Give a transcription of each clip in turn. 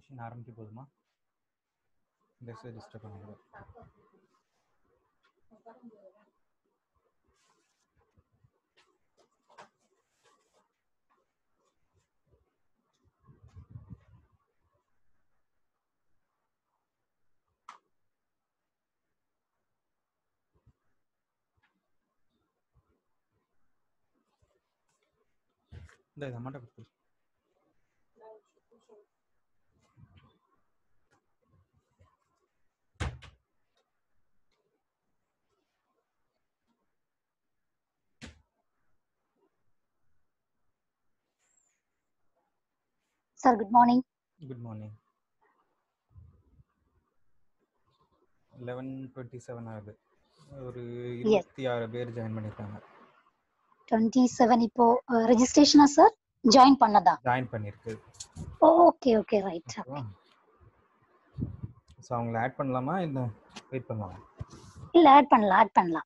Question ஆரம்பிக்க போதுமா இந்த டிஸ்டர்ப் பண்ணுங்க இந்த இது அம்மாட்ட கொடுத்துரு Sir, good morning. Good morning eleven twenty seven ஆகுது ஒரு இருபத்தி ஆறு பேர் ஜாயின் பண்ணியிருக்காங்க 27 இப்போ ரெஜிஸ்ட்ரேஷனா சார் ஜாயின் பண்ணதா ஜாயின் பண்ணியிருக்கு ஓகே ஓகே ரைட் ஓகேவா ஸோ அவங்கள ஆட் பண்ணலாமா இல்லை வெயிட் பண்ணலாமா இல்ல ஆட் பண்ணலாம் ஆட் பண்ணலாம்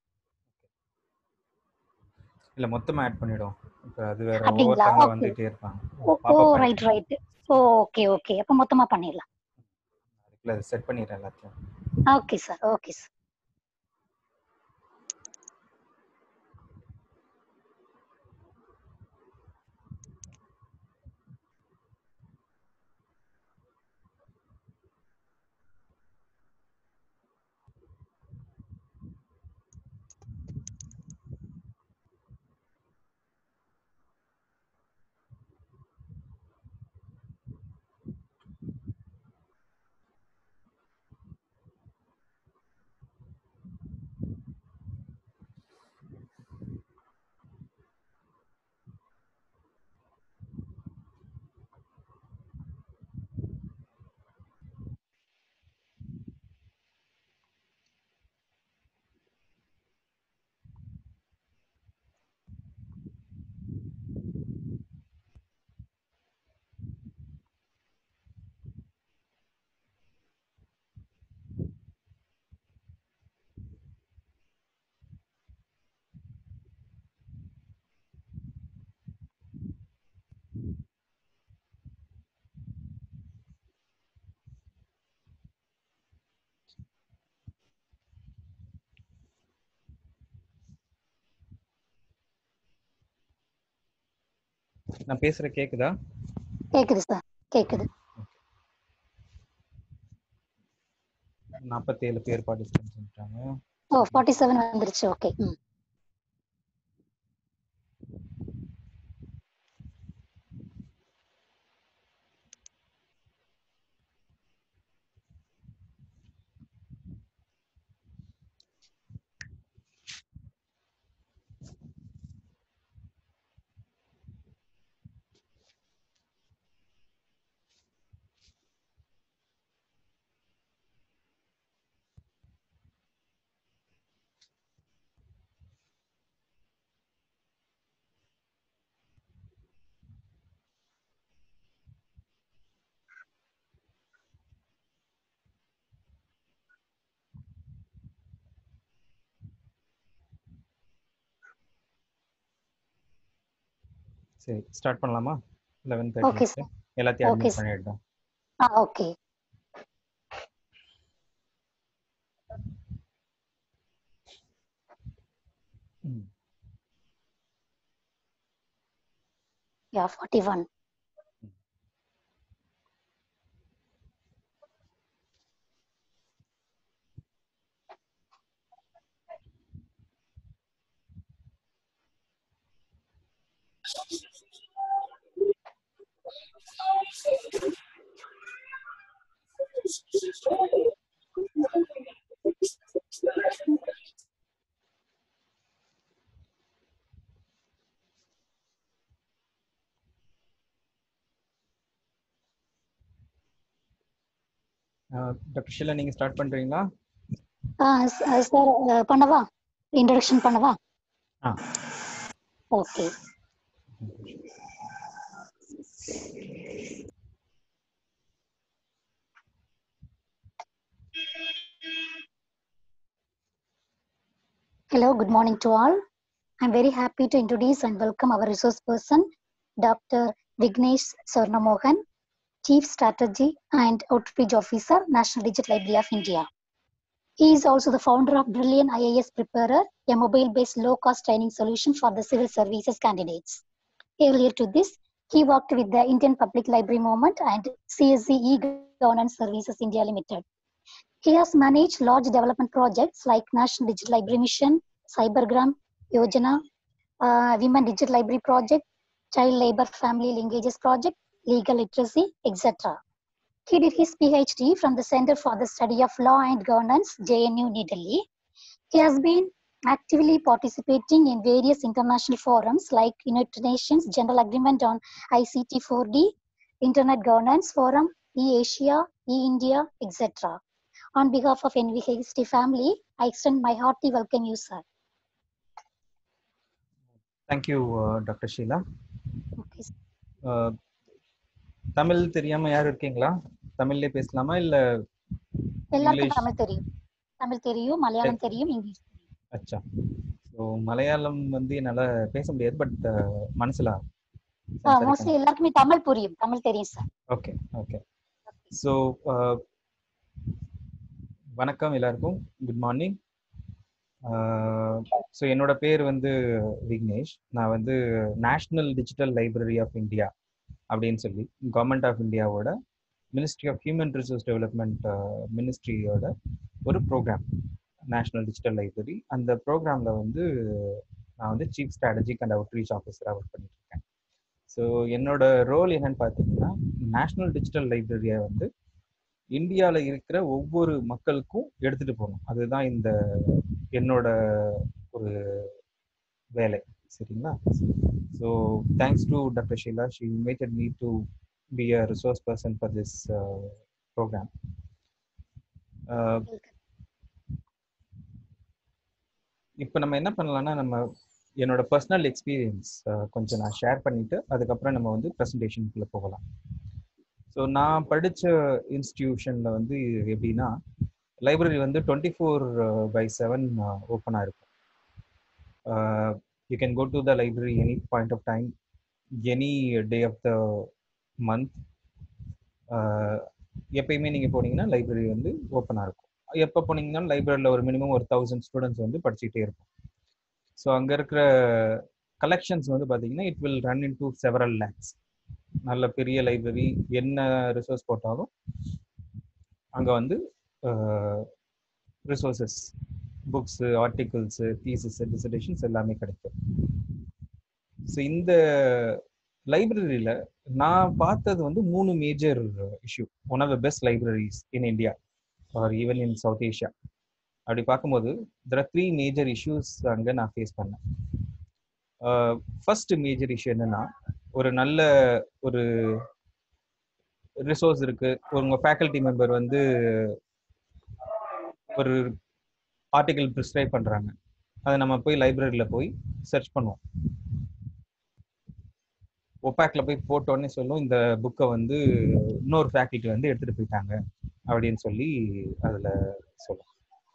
இல்லை மொத்தமாக ஆட் பண்ணிவிடும் இப்போ அது வேற அப்படிங்களா? ஒவ்வொருத்தவங்க Okay. வந்துகிட்டே இருப்பாங்க ஓ Pop up right right okay okay அப்ப மொத்தமா பண்ணிடலாம் அதுக்குள்ள செட் பண்ணிடுறேன் எல்லாத்தையும் ஓகே சார் ஓகே சார் நான் பேசுகிற கேட்குதா கேக்குது சார் கேக்குது நாற்பத்தேழு பேர் பார்ட்டிசிபென்ட் பண்ணிட்டாங்க ஓ ஃபார்ட்டி செவன் வந்துருச்சு ஓகே ம் சரி ஸ்டார்ட் பண்ணலாமா லெவன் Okay, தேர்ட்டி எல்லாத்தையும் Okay, அட்மிட் sir. பண்ணிடுறோம் ஆ ஓகே ம் yeah forty one doctor Sheela நீங்கள் ஸ்டார்ட் பண்ணுறீங்களா ஆ சார் பண்ணவா இன்ட்ரடக்ஷன் பண்ணவா ஆ okay Hello, good morning to all. I'm very happy to introduce and welcome our resource person, Dr. Vignesh Sarnamohan, Chief Strategy and Outreach Officer, National Digital Library of India. He is also the founder of Brilliant IAS Preparer, a mobile-based low-cost training solution for the civil services candidates. Earlier to this, he worked with the Indian Public Library Movement and CSC e-Governance Services India Limited. He has managed large development projects like National Digital Library Mission, Cybergram, Yojana, uh, Women Digital Library Project, Child Labor Family Linkages Project, Legal Literacy, etc. He did his PhD from the Center for the Study of Law and Governance, JNU, New Delhi. He has been actively participating in various international forums like United Nations General Agreement on ICT 4D, Internet Governance Forum, e-Asia, e-India, etc. On behalf of NVHST family, I extend my hearty welcome you, sir. Thank you doctor Sheela Okay, sir. Uh, Tamil தெரியாம யாரும் இருக்கீங்களா தமிழ்லயே பேசலாமா இல்ல எல்லாருக்கும் English. Tamil தெரியும் தமிழ் தெரியும் மலையாளம் தெரியும் இங்கிலீஷ் தெரியும் அச்சா ஸோ மலையாளம் வந்து என்னால பேச முடியாது பட் மனசுல மோஸ்ட்லி எல்லாருக்குமே தமிழ் புரியும் தமிழ் தெரியும் சார் ஓகே ஓகே ஸோ வணக்கம் எல்லாருக்கும் குட் மார்னிங் ஸோ என்னோட பேர் வந்து விக்னேஷ் நான் வந்து national digital library of India அப்படின்னு சொல்லி கவர்மெண்ட் ஆஃப் இந்தியாவோட ministry of human resource development மினிஸ்ட்ரியோட ஒரு ப்ரோக்ராம் நேஷ்னல் டிஜிட்டல் லைப்ரரி அந்த ப்ரோக்ராமில் வந்து நான் வந்து சீஃப் ஸ்ட்ராட்டஜிக் அண்ட் அவுட்ரீச் ஆஃபீஸராக ஒர்க் பண்ணிட்டு இருக்கேன் ஸோ என்னோட ரோல் என்னன்னு பார்த்தீங்கன்னா நேஷ்னல் டிஜிட்டல் லைப்ரரியை வந்து இந்தியாவில் இருக்கிற ஒவ்வொரு மக்களுக்கும் எடுத்துட்டு போகணும் அதுதான் இந்த என்னோட ஒரு வேலை சரிங்களா so thanks to doctor Sheela she invited me to be a resource person for this programme இப்போ நம்ம என்ன பண்ணலாம்னா நம்ம என்னோட பர்சனல் எக்ஸ்பீரியன்ஸ் கொஞ்சம் நான் ஷேர் பண்ணிட்டு அதுக்கப்புறம் நம்ம வந்து ப்ரெசன்டேஷனுக்குள்ள போகலாம் ஸோ நான் படித்த இன்ஸ்டிடியூஷனில் வந்து எப்படின்னா லைப்ரரி வந்து டுவெண்ட்டி ஃபோர் பை செவன் ஓப்பனாக இருக்கும் you can go to the library any point of time any day of the month எப்பயுமே நீங்கள் போனீங்கன்னா லைப்ரரி வந்து ஓப்பனாக இருக்கும் எப்போ போனீங்கன்னா லைப்ரரியில் ஒரு மினிமம் ஒரு தௌசண்ட் ஸ்டூடெண்ட்ஸ் வந்து படிச்சுட்டே இருக்கும் ஸோ அங்கே இருக்கிற கலெக்ஷன்ஸ் வந்து பார்த்தீங்கன்னா it will run into several lakhs நல்ல பெரிய லைப்ரரி என்ன ரிசோர்ஸ் போட்டாலும் அங்கே வந்து resources books articles theses dissertations எல்லாமே கிடைக்கும் ஸோ இந்த லைப்ரரியில் நான் பார்த்தது வந்து மூணு major issue one of the best libraries in India or even in South Asia அப்படி பார்க்கும்போது there are three major issues அங்கே நான் ஃபேஸ் பண்ணேன் ஃபர்ஸ்ட் மேஜர் இஷ்யூ என்னன்னா ஒரு நல்ல ஒரு ரிசோர்ஸ் இருக்கு உங்க ஃபேக்கல்டி மெம்பர் வந்து ஒரு ஆர்டிகல் ப்ரிஸ்கிரைப் பண்றாங்க அதை நம்ம போய் லைப்ரரியில போய் சர்ச் பண்ணுவோம் ஒப்பாக்ல போய் போட்டோன்னே சொல்லும் இந்த புக்கை வந்து இன்னொரு ஃபேக்கல்ட்டி வந்து எடுத்துட்டு போயிட்டாங்க அப்படின்னு சொல்லி அதுல சொல்லும்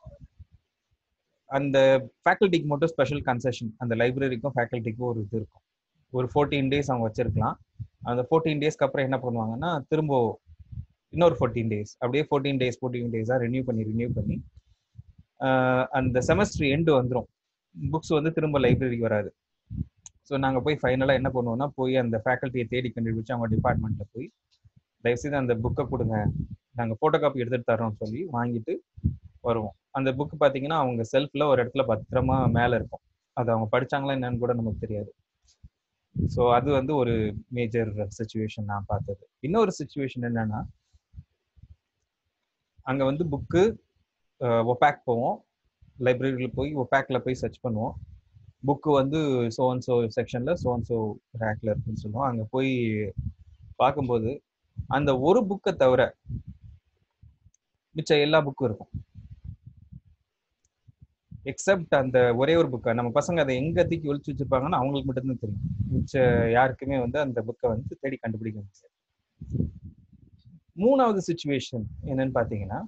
அந்த ஃபேக்கல்ட்டிக்கு மட்டும் ஸ்பெஷல் கன்செஷன் அந்த லைப்ரரிக்கும் ஃபேக்கல்ட்டிக்கும் ஒரு இது இருக்கும் ஒரு ஃபோர்டீன் டேஸ் அவங்க வச்சிருக்கலாம் அந்த ஃபோர்டீன் டேஸ்க்கு அப்புறம் என்ன பண்ணுவாங்கன்னா திரும்ப இன்னொரு ஃபோர்டீன் டேஸ் அப்படியே ஃபோர்டீன் டேஸ் ஃபோர்டீன் டேஸாக ரினியூ பண்ணி ரினியூ பண்ணி அந்த செமஸ்டர் எண்டு வந்துடும் புக்ஸ் வந்து திரும்ப லைப்ரரிக்கு வராது ஸோ நாங்கள் போய் ஃபைனலாக என்ன பண்ணுவோம்னா போய் அந்த ஃபேக்கல்ட்டியை தேடி கண்டுபிடிச்சு அவங்க டிபார்ட்மெண்ட்டில் போய் தயவுசெய்து அந்த புக்கை கொடுங்க நாங்கள் ஃபோட்டோ காப்பி எடுத்துகிட்டு தரோம்னு சொல்லி வாங்கிட்டு வருவோம் அந்த புக் பார்த்தீங்கன்னா அவங்க செல்ஃபில் ஒரு இடத்துல பத்திரமா மேலே இருக்கும் அது அவங்க படிச்சாங்களா என்னன்னு கூட நமக்கு தெரியாது ஸோ அது வந்து ஒரு மேஜர் சுச்சுவேஷன் நான் பார்த்தது இன்னொரு சுச்சுவேஷன் என்னன்னா அங்கே வந்து புக்கு ஒபேக் போவோம் லைப்ரரியில் போய் ஒபேக்கில் போய் சர்ச் பண்ணுவோம் புக்கு வந்து சோன் சோ செக்ஷனில் சோன் சோ ரேக்கில் இருக்குன்னு சொல்லுவோம் அங்கே போய் பார்க்கும்போது அந்த ஒரு புக்கை தவிர மிச்ச எல்லா புக்கும் இருக்கும் எக்ஸப்ட் அந்த ஒரே ஒரு புக்கை நம்ம பசங்க அதை எங்க தூக்கி ஒழிச்சு வச்சிருப்பாங்கன்னு அவங்களுக்கு மட்டும்தான் தெரியும் மிச்ச யாருக்குமே வந்து அந்த புக்கை வந்து தேடி கண்டுபிடிக்க முடியாது மூணாவது சுச்சுவேஷன் என்னன்னு பார்த்தீங்கன்னா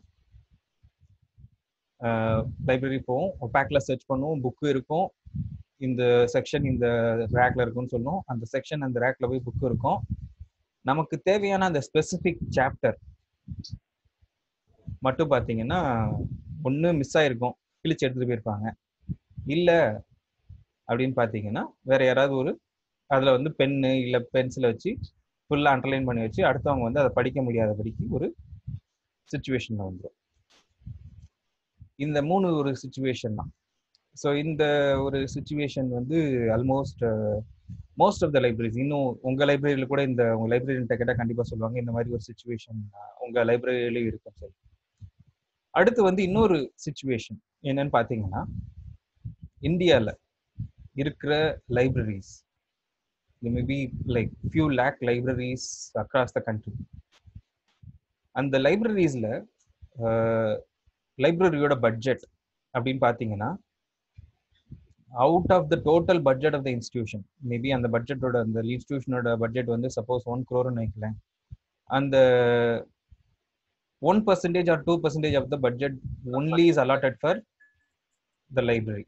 லைப்ரரி போவோம் ஒபேக்ல சர்ச் பண்ணுவோம் புக்கு இருக்கும் இந்த செக்ஷன் இந்த ரேக்ல இருக்கும்னு சொல்லுவோம் அந்த செக்ஷன் அந்த ரேக்ல போய் புக்கு இருக்கும் நமக்கு தேவையான அந்த ஸ்பெசிஃபிக் சாப்டர் மட்டும் பார்த்தீங்கன்னா ஒன்று மிஸ் ஆயிருக்கும் கிழிச்சு எடுத்துட்டு போயிருப்பாங்க இல்லை அப்படின்னு பார்த்தீங்கன்னா வேற யாராவது ஒரு அதில் வந்து பென்னு இல்லை பென்சிலை வச்சு ஃபுல்லாக அண்டர்லைன் பண்ணி வச்சு அடுத்தவங்க வந்து அதை படிக்க முடியாதபடிக்கு ஒரு சுச்சுவேஷனில் வந்துடும் இந்த மூணு ஒரு சுச்சுவேஷன் தான் ஸோ இந்த ஒரு சுச்சுவேஷன் வந்து almost most of the libraries இன்னும் உங்கள் லைப்ரரியில் கூட இந்த உங்கள் லைப்ரரின்ட்ட கேட்டால் கண்டிப்பாக சொல்லுவாங்க இந்த மாதிரி ஒரு சுச்சுவேஷன் உங்கள் லைப்ரரியிலையும் இருக்கும் சொல்லி அடுத்து வந்து இன்னொரு சுச்சுவேஷன் என்னன்னு பார்த்தீங்கன்னா இந்தியாவில் இருக்கிற libraries maybe like few lakh libraries across the country அந்த லைப்ரரிஸில் லைப்ரரியோட பட்ஜெட் அப்படின்னு பார்த்தீங்கன்னா out of the total budget of the institution maybe அந்த பட்ஜெட்டோட அந்த இன்ஸ்டியூஷனோட பட்ஜெட் வந்து சப்போஸ் ஒன் க்ரோர்னு நினைக்கலேன் அந்த one percentage or two percentage of the budget only is allotted for the library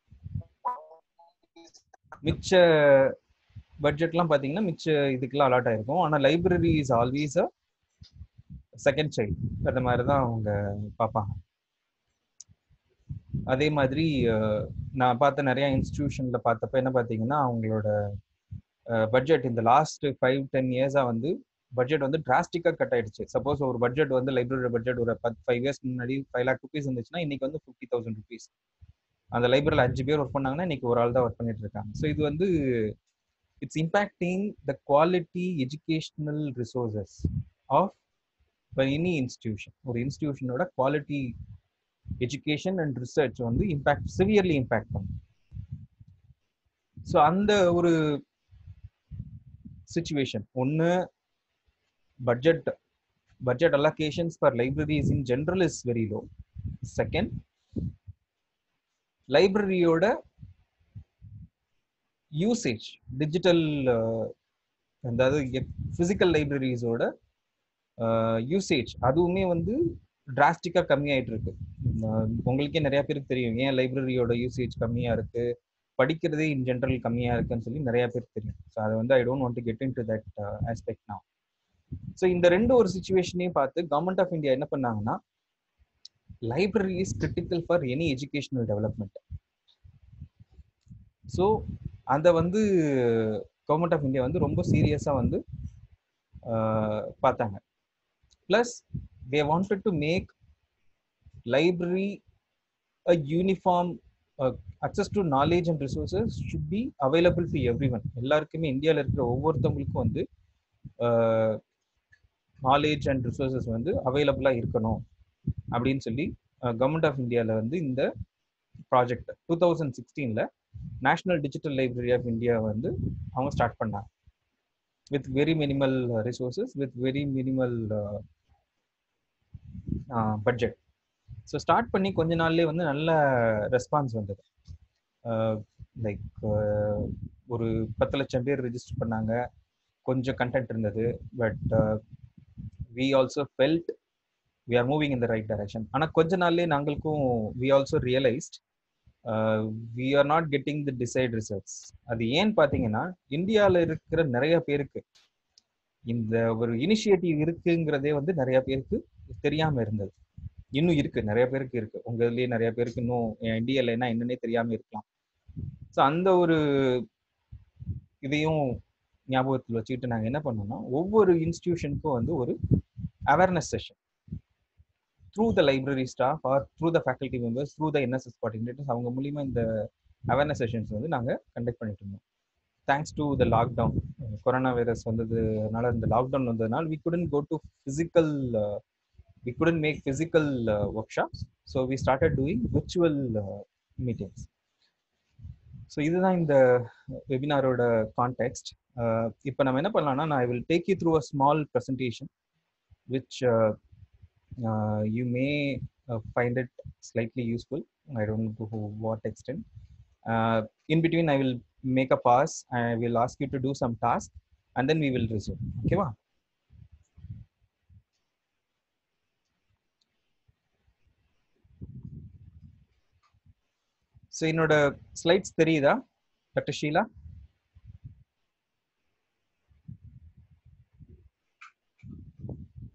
மிச்ச பட்ஜெட்லாம் பார்த்தீங்கன்னா மிச்ச இதுக்கெல்லாம் அலாட் ஆயிருக்கும் ஆனால் library is always a second child அந்த மாதிரி தான் அவங்க பார்ப்பாங்க அதே மாதிரி நான் பார்த்த நிறைய இன்ஸ்டிடியூஷனில் பார்த்தப்ப என்ன பார்த்தீங்கன்னா அவங்களோட பட்ஜெட் இந்த லாஸ்ட் ஃபைவ் டென் இயர்ஸாக வந்து பட்ஜெட் வந்து டிராஸ்டிக்காக கட் ஆயிடுச்சு சப்போஸ் ஒரு பட்ஜெட் வந்து லைப்ரரி பட்ஜெட் ஒரு பத்து ஃபைவ் இயர்ஸ் முன்னாடி ஃபைவ் லேக் ருபீஸ் இருந்துச்சுன்னா இன்னைக்கு வந்து ஃபிஃப்டி தௌசண்ட் ருபீஸ் அந்த லைப்ரரியில் அஞ்சு பேர் ஒர்க் பண்ணாங்கன்னா இன்னைக்கு ஒரு ஆள் தான் ஒர்க் பண்ணிட்டு இருக்காங்க ஸோ இது வந்து it's impacting the quality educational resources of any institution ஒரு இன்ஸ்டிடியூஷனோட குவாலிட்டி எஜுகேஷன் அண்ட் ரிசர்ச் வந்து இம்பேக்ட் சிவியர்லி இம்பேக்ட் பண்ணும் ஸோ அந்த ஒரு சுச்சுவேஷன் ஒன்று budget budget allocations for libraries in general is very low second லைப்ரரியோட யூசேஜ் டிஜிட்டல் அதாவது physical லைப்ரரிஸோட யூசேஜ் அதுவுமே வந்து டிராஸ்டிக்காக கம்மியாயிட்டு இருக்கு உங்களுக்கே நிறைய பேருக்கு தெரியும் ஏன் லைப்ரரியோட யூசேஜ் கம்மியாக இருக்கு படிக்கிறதே இன் ஜென்ரல் கம்மியாக இருக்குன்னு சொல்லி நிறைய பேருக்கு தெரியும் ஸோ அதை வந்து I don't want to get into that aspect நான் ஸோ இந்த ரெண்டு ஒரு சுச்சுவேஷனையும் பார்த்து கவர்மெண்ட் ஆஃப் இந்தியா என்ன பண்ணாங்கன்னா library is critical for any educational development so அதை வந்து கவர்மெண்ட் ஆஃப் இந்தியா வந்து ரொம்ப சீரியஸாக வந்து பார்த்தாங்க plus they wanted to make library a uniform access to knowledge and resources should be available to everyone எல்லாருக்குமே இந்தியாவில் இருக்கிற ஒவ்வொருத்தவங்களுக்கும் வந்து நாலேஜ் அண்ட் ரிசோர்சஸ் வந்து அவைலபிளாக இருக்கணும் அப்படின்னு சொல்லி கவர்மெண்ட் ஆஃப் இந்தியாவில் வந்து இந்த ப்ராஜெக்ட் டூ தௌசண்ட் சிக்ஸ்டீனில் national digital library of India வந்து அவங்க ஸ்டார்ட் பண்ணாங்க with very minimal resources with very minimal budget so start பண்ணி கொஞ்ச நாள்லேயே வந்து நல்ல ரெஸ்பான்ஸ் வந்தது லைக் ஒரு பத்து லட்சம் பேர் ரிஜிஸ்டர் பண்ணாங்க கொஞ்சம் கண்டென்ட் இருந்தது but we also felt we are moving in the right direction ஆனால் கொஞ்ச நாள்லேயே நாங்களுக்கும் we also realised we are not getting the desired results அது ஏன்னு பார்த்தீங்கன்னா இந்தியாவில் இருக்கிற நிறைய பேருக்கு இந்த ஒரு இனிஷியேட்டிவ் இருக்குங்கிறதே வந்து நிறைய பேருக்கு தெரியாம இருந்தது இன்னும் இருக்கு நிறைய பேருக்கு இருக்கு உங்க இதுலயே நிறைய பேருக்கு இன்னும் இந்தியாவில் என்ன என்னன்னே தெரியாம இருக்கலாம் ஸோ அந்த ஒரு இதையும் ஞாபகத்தில் வச்சுக்கிட்டு நாங்கள் என்ன பண்ணோம்னா ஒவ்வொரு இன்ஸ்டிடியூஷனுக்கும் வந்து ஒரு awareness session through the library staff or through the faculty members through the NSS coordinators அவங்க மூலியமா இந்த அவேர்னஸ் செஷன்ஸ் வந்து நாங்கள் கண்டக்ட் பண்ணிட்டு இருந்தோம் thanks to the lockdown corona virus வந்ததுனால இந்த லாக்டவுன் வந்ததுனால we couldn't go to physical we couldn't make physical workshops so we started doing virtual meetings so இதுதான் இந்த வெபினாரோட கான்டெக்ட் இப்போ நம்ம என்ன பண்ணலாம்னா நான் I will take you through a small presentation which you may find it slightly useful I don't to what extent in between i will make a pause i will ask you to do some task and then we will resume okay va so என்னோட slides தெரியுதா doctor Sheela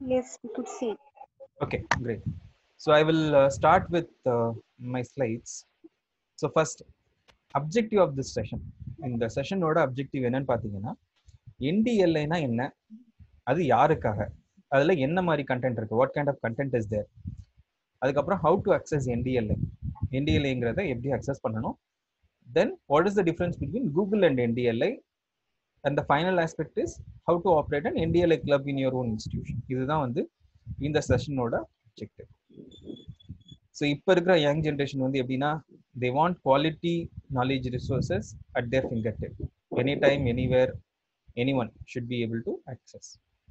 Yes, we could see. Okay, great. So I will uh, start with uh, my slides. So first, objective of this session. இந்த செஷனோட objective என்னன்னு பார்த்தீங்கன்னா என்டிஎல்ஐனா என்ன அது யாருக்காக அதில் என்ன மாதிரி கண்டென்ட் இருக்கு what kind of content is there அதுக்கப்புறம் ஹவு டு அக்சஸ் என்டிஎல்ஐ என்டிஎல்ஐங்கிறத எப்படி அக்சஸ் பண்ணணும் then what is the difference between Google and NDLI and the final aspect is how to operate and NDLI club in your own institution இதுதான் வந்து இந்த செஷனோட objective so இப்போ இருக்கிற young generation வந்து எப்படின்னா they want quality knowledge resources at their fingertip any time anywhere anyone should be able to access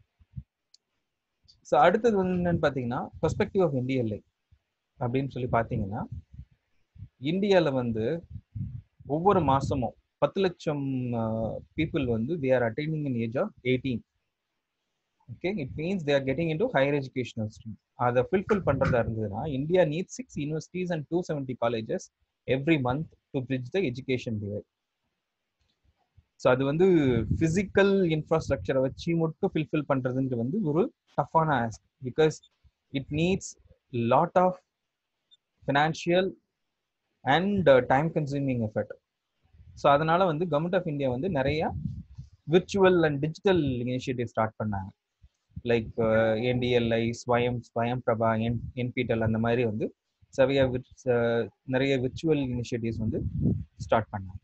so அடுத்தது வந்து என்னன்னு பார்த்தீங்கன்னா பெர்ஸ்பெக்டிவ் ஆஃப் இந்தியல்லை அப்படின்னு சொல்லி பார்த்தீங்கன்னா இந்தியாவில் வந்து ஒவ்வொரு மாதமும் பத்து லட்சம் பீப்புள் வந்து they are attaining in age of eighteen okay it means they are getting into higher educational stream அதை ஃபில்ஃபில் பண்ணுறதா இருந்ததுன்னா India need six universities and two seventy colleges every month to bridge the education divide so அது வந்து physical இன்ஃப்ராஸ்ட்ரக்சரை வச்சு மட்டும் fulfil பண்ணுறதுன்றது வந்து ஒரு டஃப்பான ask because it needs lot of financial and time consuming effort so அதனால வந்து கவர்மெண்ட் ஆஃப் இந்தியா வந்து நிறைய virtual and digital initiative start பண்ணாங்க லைக் என்டிஎல்ஐ ஸ்வயம் ஸ்வயம் பிரபா என் என்பிடல் அந்த மாதிரி வந்து சவைய நிறைய விர்ச்சுவல் இனிஷியேட்டிவ்ஸ் வந்து ஸ்டார்ட் பண்ணாங்க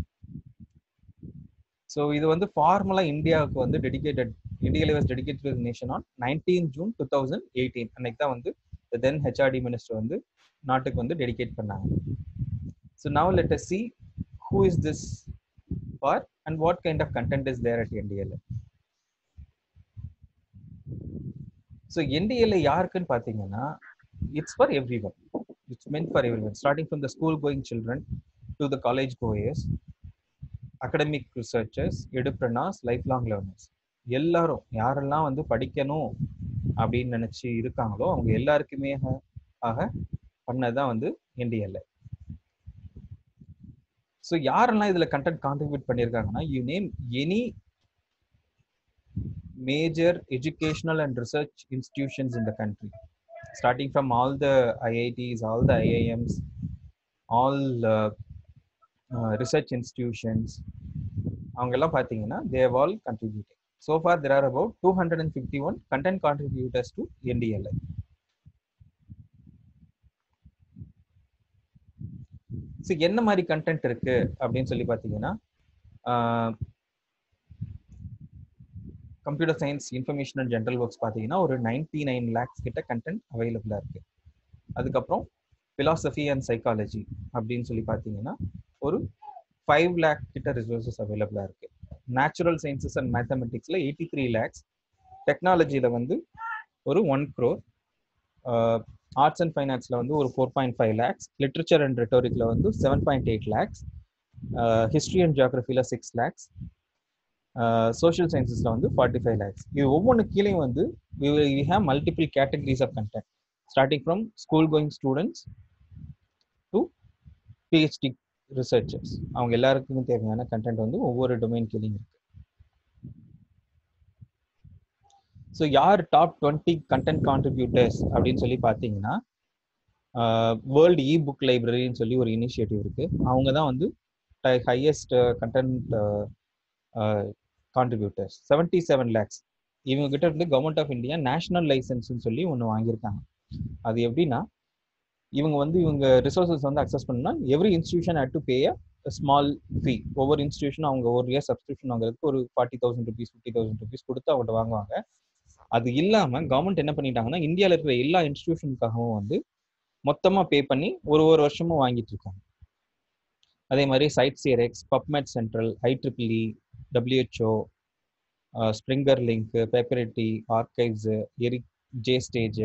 ஸோ இது வந்து ஃபார்மலாக இந்தியாவுக்கு வந்து dedicated India was dedicated nation on nineteen June two thousand eighteen அன்னைக்கு தான் வந்து தென் ஹெச்ஆர்டி மினிஸ்டர் வந்து நாட்டுக்கு வந்து டெடிகேட் பண்ணாங்க so now let us see who is this for and what kind of content is there at NDLI so NDLI யாருக்குன்னு பார்த்தீங்கன்னா it's for everyone it's meant for everyone starting from the school going children to the college goers academic researchers entrepreneurs lifelong learners எல்லாரும் யாரெல்லாம் வந்து படிக்கணும் அப்படின்னு நினச்சி இருக்காங்களோ அவங்க எல்லாருக்குமே ஆக பண்ணதான் வந்து என்டிஎல்ஐ ஸோ யாரெல்லாம் இதில் கண்டென்ட் கான்ட்ரிபியூட் பண்ணியிருக்காங்கன்னா you name any major educational and research institutions in the country starting from all the iits all the iims all uh, uh, research institutions அவங்கெல்லாம் பார்த்தீங்கன்னா they've all contributing so for there are about two hundred and fifty one content contributors to NDLI so என்ன மாதிரி content இருக்கு அப்படின்னு சொல்லி பார்த்தீங்கன்னா computer science information and general works பார்த்தீங்கன்னா ஒரு நைன்டி நைன் லேக்ஸ் கிட்ட கண்டென்ட் அவைலபிளாக இருக்கு அதுக்கப்புறம் பிலாசபி அண்ட் சைக்காலஜி அப்படின்னு சொல்லி பார்த்தீங்கன்னா ஒரு ஃபைவ் லேக் கிட்ட ரிசோர்ஸஸ் அவைலபிளாக இருக்கு நேச்சுரல் சயின்சஸ் அண்ட் மேத்தமெட்டிக்ஸில் எயிட்டி த்ரீ லேக்ஸ் டெக்னாலஜியில் வந்து ஒரு ஒன் க்ரோர் ஆர்ட்ஸ் அண்ட் ஃபைனான்ஸில் வந்து ஒரு four point five lakhs literature and ரெட்டோரிக்கில் வந்து seven point eight lakhs history and ஜியாகிரஃபியில் சிக்ஸ் லேக்ஸ் சோஷியல் சயின்சஸில் வந்து ஃபார்ட்டி ஃபைவ் லேக்ஸ் இது ஒவ்வொன்று கீழே வந்து we have multiple categories of content starting from school going students to PhD researchers அவங்க எல்லாருக்குமே தேவையான கண்டென்ட் வந்து ஒவ்வொரு டொமைன் கீழே இருக்கு ஸோ யார் டாப் டுவெண்ட்டி கண்டென்ட் கான்ட்ரிபியூட்டர்ஸ் அப்படின்னு சொல்லி பார்த்தீங்கன்னா வேர்ல்டு இ புக் லைப்ரரின்னு சொல்லி ஒரு இனிஷியேட்டிவ் இருக்கு அவங்க தான் வந்து highest content contributors seventy seven lakhs இவங்க கிட்ட இருந்து கவர்மெண்ட் ஆஃப் இந்தியா நேஷனல் லைசன்ஸ்னு சொல்லி ஒன்று வாங்கியிருக்காங்க அது எப்படின்னா இவங்க வந்து இவங்க ரிசோர்ஸஸ் வந்து அக்சஸ் பண்ணா every institution had to pay a small fee ஒவ்வொரு இன்ஸ்டியூஷன் அவங்க ஒரு இயர் சப்ஸ்கிரிப்ஷன் வாங்குறதுக்கு ஒரு forty thousand rupees fifty thousand rupees கொடுத்து அவங்கள்ட்ட வாங்குவாங்க அது இல்லாமல் கவர்மெண்ட் என்ன பண்ணிட்டாங்கன்னா இந்தியாவில் இருக்கிற எல்லா இன்ஸ்டியூஷனுக்காகவும் வந்து மொத்தமாக பே பண்ணி ஒரு ஒரு வருஷமும் வாங்கிட்டு இருக்காங்க அதே மாதிரி CiteSeerX PubMed Central I triple E WHO Springer Link Paperity archives ERIC J Stage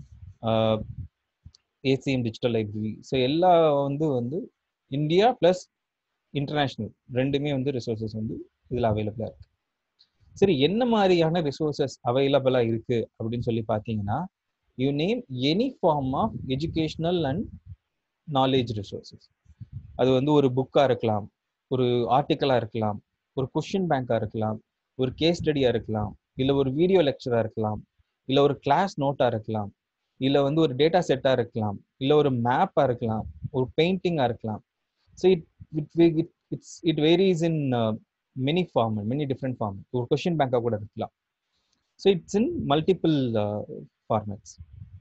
ACM digital library so எல்லா வந்து வந்து இந்தியா ப்ளஸ் இன்டர்நேஷ்னல் ரெண்டுமே வந்து ரிசோர்ஸஸ் வந்து இதில் அவைலபிளாக இருக்கு சரி என்ன மாதிரியான ரிசோர்ஸஸ் அவைலபிளாக இருக்கு அப்படின்னு சொல்லி பார்த்தீங்கன்னா you name any form of educational and knowledge resources அது வந்து ஒரு புக்காக இருக்கலாம் ஒரு ஆர்டிக்கலாக இருக்கலாம் ஒரு கொஷின் பேங்காக இருக்கலாம் ஒரு கேஸ் ஸ்டடியாக இருக்கலாம் இல்லை ஒரு வீடியோ லெக்சராக இருக்கலாம் இல்லை ஒரு கிளாஸ் நோட்டாக இருக்கலாம் இல்லை வந்து ஒரு டேட்டா செட்டாக இருக்கலாம் இல்லை ஒரு மேப்பாக இருக்கலாம் ஒரு பெயிண்டிங்காக இருக்கலாம் so it it it it's it varies in many form many different form ஒரு கொஷின் பேங்காக கூட இருக்கலாம் so it's in multiple formats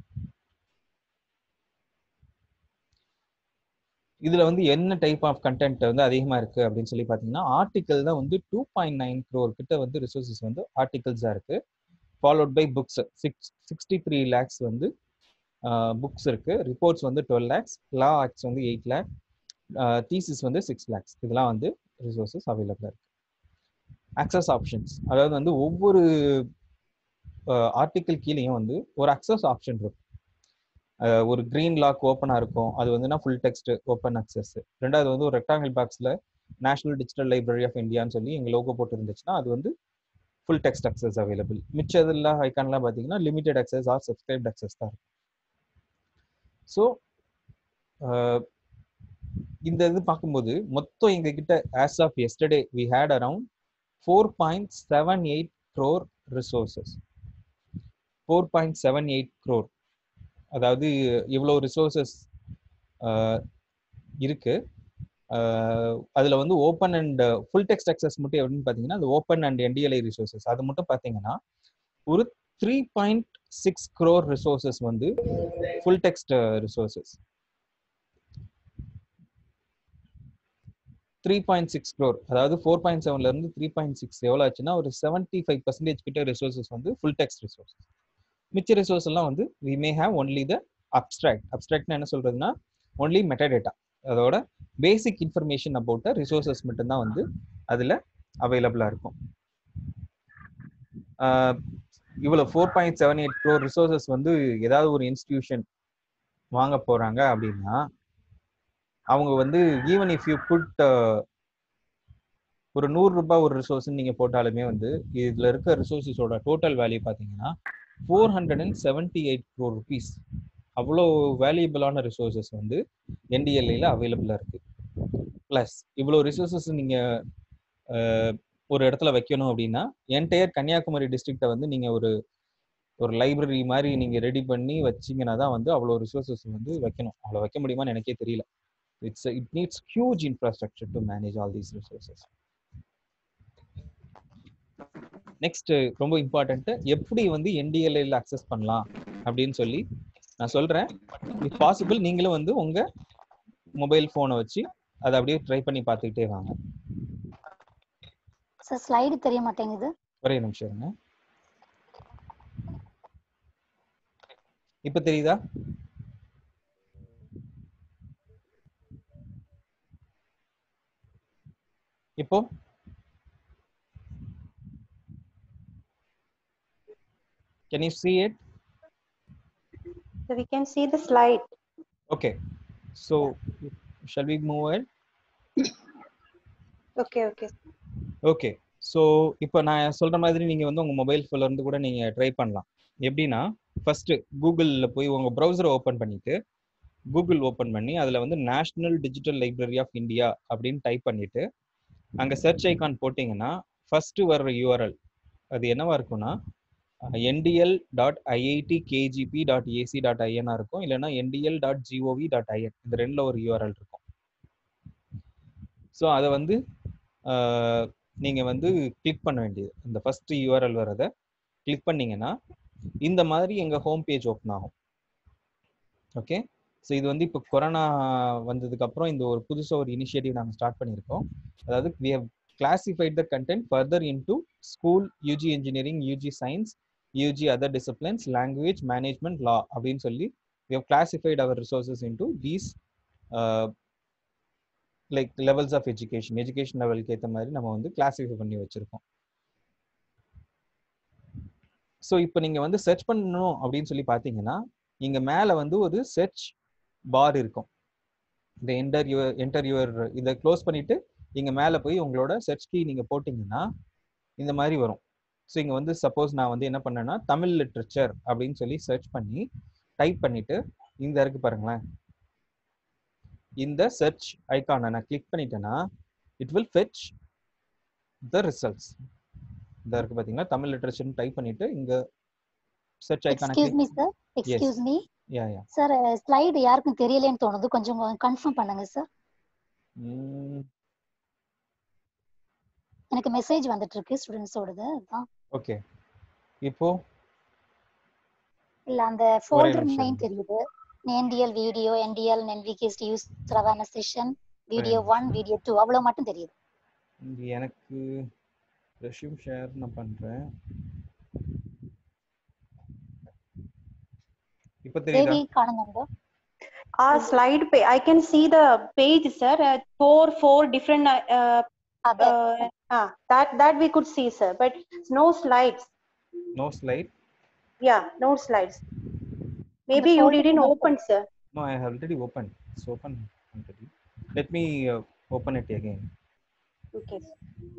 இதுல வந்து என்ன டைப் ஆஃப் கண்டென்ட் வந்து அதிகமா இருக்கு அப்படின்னு சொல்லி பாத்தீங்கன்னா ஆர்டிக்கல் தான் வந்து டூ பாயிண்ட் நைன் க்ரோர் கிட்ட வந்து ரிசோர்சஸ் வந்து ஆர்டிகல்ஸா இருக்கு followed by books six sixty three lakhs வந்து புக்ஸ் இருக்கு ரிப்போர்ட்ஸ் வந்து டுவெல் லேக்ஸ் லா ஆக்ட்ஸ் வந்து எயிட் லேக் தீசிஸ் வந்து சிக்ஸ் லேக்ஸ் இதெல்லாம் வந்து ரிசோர்சஸ் அவைலபிளா இருக்கு அக்சஸ் ஆப்ஷன்ஸ் அதாவது வந்து ஒவ்வொரு ஆர்டிக்கல் கீழேயும் வந்து ஒரு அக்சஸ் ஆப்ஷன் இருக்கும் ஒரு கிரீன் லாக் ஓப்பனாக இருக்கும் அது வந்துன்னா ஃபுல் டெக்ஸ்ட் ஓப்பன் அக்சஸ் ரெண்டாவது வந்து ஒரு ரெக்டாங்கிள் பாக்ஸில் நேஷனல் டிஜிட்டல் லைப்ரரி ஆஃப் இந்தியான்னு சொல்லி எங்கள் லோகோ போட்டு இருந்துச்சுன்னா அது வந்து ஃபுல் டெக்ஸ்ட் அக்சஸ் அவைலபிள் மிச்ச இதெல்லாம் ஐக்கான்லாம் பார்த்தீங்கன்னா limited access or subscribed access தான் இருக்கும் ஸோ இந்த இது பார்க்கும்போது மொத்தம் எங்ககிட்ட as of yesterday we had around four point seven eight crore resources four point seven eight crore அதாவது இவ்வளோ ரிசோர்சஸ் இருக்கு அதில் வந்து open and full text access மட்டும் எப்படின்னு பார்த்தீங்கன்னா அது ஓப்பன் அண்ட் என்டிஎல்ஐ ரிசோர்சஸ் அது மட்டும் பார்த்தீங்கன்னா ஒரு three point six crore resources வந்து full text resources three point six crore அதாவது ஃபோர் பாயிண்ட் செவன்ல இருந்து த்ரீ பாயிண்ட் சிக்ஸ் எவ்வளோ ஆச்சுன்னா ஒரு செவன்டி ஃபைவ் பர்சன்டேஜ் கிட்ட ரிசோர்சஸ் வந்து ஃபுல் டெக்ஸ்ட் ரிசோர்சஸ் மிச்ச ரிசோர்ஸ் எல்லாம் வந்து we may have only the abstract அப்ட்ராக்ட்னா என்ன சொல்றதுன்னா ஒன்லி மெட்டாடேட்டா அதோட பேசிக் இன்ஃபர்மேஷன் அபவுட் ரிசோர்சஸ் மட்டும்தான் வந்து அதில் அவைலபிளாக இருக்கும் இவ்வளோ four point seven eight crore resources வந்து ஏதாவது ஒரு இன்ஸ்டிடியூஷன் வாங்க போகிறாங்க அப்படின்னா அவங்க வந்து ஈவன் இஃப் யூ புட் ஒரு நூறு ரூபாய் ஒரு ரிசோர்ஸ் நீங்கள் போட்டாலுமே வந்து இதில் இருக்க ரிசோர்ஸஸோட டோட்டல் வேல்யூ பார்த்தீங்கன்னா four hundred and seventy eight crore rupees அவ்வளோ வேல்யூபிளான ரிசோர்ஸஸ் வந்து என்டிஎல்ஐல அவைலபிளாக இருக்கு ப்ளஸ் இவ்வளோ ரிசோர்ஸஸ் நீங்கள் ஒரு இடத்துல வைக்கணும் அப்படின்னா என்டையர் கன்னியாகுமரி டிஸ்ட்ரிக்டை வந்து நீங்கள் ஒரு ஒரு லைப்ரரி மாதிரி நீங்கள் ரெடி பண்ணி வச்சிங்கன்னா தான் வந்து அவ்வளோ ரிசோர்ஸஸ் வந்து வைக்கணும் அவ்வளோ வைக்க முடியுமான்னு எனக்கே தெரியல it's it needs huge infrastructure to manage all these resources next ரொம்ப இம்பார்ட்டன்ட் எப்படி வந்து என்டிஎல்ஐல அக்சஸ் பண்ணலாம் அப்படின்னு சொல்லி நான் சொல்றேன் இஃப் பாசிபிள் நீங்களும் வந்து உங்க மொபைல் போனை வச்சு அதை அப்படியே ட்ரை பண்ணி பார்த்துக்கிட்டே வாங்க சார் ஸ்லைடு தெரிய மாட்டேங்குது ஒரே நிமிஷம் இருங்க இப்ப தெரியுதா இப்போ Can you see it? So we can see the slide. Okay. So shall we move ahead? Okay, okay. Okay so இப்போ நான் சொல்ற மாதிரி நீங்க வந்து உங்க மொபைல் ஃபோன்ல இருந்து கூட நீங்க ட்ரை பண்ணலாம் எப்படின்னா ஃபர்ஸ்ட் கூகுளில் போய் உங்க ப்ரௌசரை ஓப்பன் பண்ணிட்டு கூகுள் ஓப்பன் பண்ணி அதில் வந்து national digital library of India அப்படின்னு டைப் பண்ணிட்டு அங்கே சர்ச் ஐகான் போட்டிங்கன்னா ஃபர்ஸ்ட் வர்ற யூஆர்எல் அது என்னவா இருக்கும்னா NDL dot IIT KGP dot AC dot ஐஎன்ஆ இருக்கும் இல்லைன்னா NDL dot GOV dot IN இந்த ரெண்டில் ஒரு யூஆர்எல் இருக்கும் ஸோ அதை வந்து நீங்கள் வந்து கிளிக் பண்ண வேண்டியது இந்த ஃபர்ஸ்ட் யூஆர்எல் வரதை கிளிக் பண்ணீங்கன்னா இந்த மாதிரி எங்கள் ஹோம் பேஜ் ஓப்பன் ஆகும் ஓகே ஸோ இது வந்து இப்போ கொரோனா வந்ததுக்கு அப்புறம் இந்த ஒரு புதுசாக ஒரு இனிஷியேட்டிவ் நாங்கள் ஸ்டார்ட் பண்ணியிருக்கோம் அதாவது we have classified the content further into school UG engineering UG science UG other disciplines language management law அப்படின்னு சொல்லி we have classified our resources into these like levels of education education லெவலுக்கு ஏற்ற மாதிரி நம்ம வந்து classify பண்ணி வச்சிருக்கோம் so இப்போ நீங்கள் வந்து சர்ச் பண்ணணும் அப்படின்னு சொல்லி பார்த்தீங்கன்னா இங்கே மேலே வந்து ஒரு சர்ச் பார் இருக்கும் இந்த என்டர் யுவர் என்டர் யுவர் இதை க்ளோஸ் பண்ணிட்டு இங்கே மேலே போய் உங்களோட சர்ச் கீ நீங்கள் போட்டிங்கன்னா இந்த மாதிரி வரும் ஸோ இங்கே வந்து சப்போஸ் நான் வந்து என்ன பண்ணேன்னா தமிழ் லிட்ரேச்சர் அப்படின்னு சொல்லி சர்ச் பண்ணி டைப் பண்ணிட்டு இந்த இருக்கு பாருங்களேன் இந்த சர்ச் ஐக்கானை நான் கிளிக் பண்ணிட்டேன்னா it will fetch the results இந்த இருக்கு பார்த்தீங்கன்னா தமிழ் லிட்ரேச்சர்னு டைப் பண்ணிட்டு இங்கே search icon excuse me sir excuse me yeah yeah sir slide யாருக்கும் தெரியலன்னு தோணுது கொஞ்சம் கன்ஃபார்ம் பண்ணுங்க சார் mm, எனக்கு மெசேஜ் வந்துட்டு இருக்கு ஸ்டூடெண்ட்ஸோடது அதான் okay இப்போ இல்ல அந்த ஃபோல்டர் நிமிஷம் நேம் இருங்க. தெரியுது என்டிஎல் வீடியோ என்டிஎல் என்விகேஸ்ட் யூஸ் அவேர்னஸ் செஷன் வீடியோ நிமிஷம். ஒன் வீடியோ டூ அவ்வளவு மட்டும் தெரியுது இங்க எனக்கு ரெஷ்யூம் ஷேர் நான் பண்றேன் இப்போ தெரியுதா தேவி காணுங்க Our slide page, I can see the page, sir. Uh, four, four different. Uh, uh, அது uh, ah, that that we could see, sir. But no slides. No slide Yeah, no slides. Maybe you folder didn't number. open, sir. No, I have already opened. It's open already. Let me uh, open it again. Okay. sir.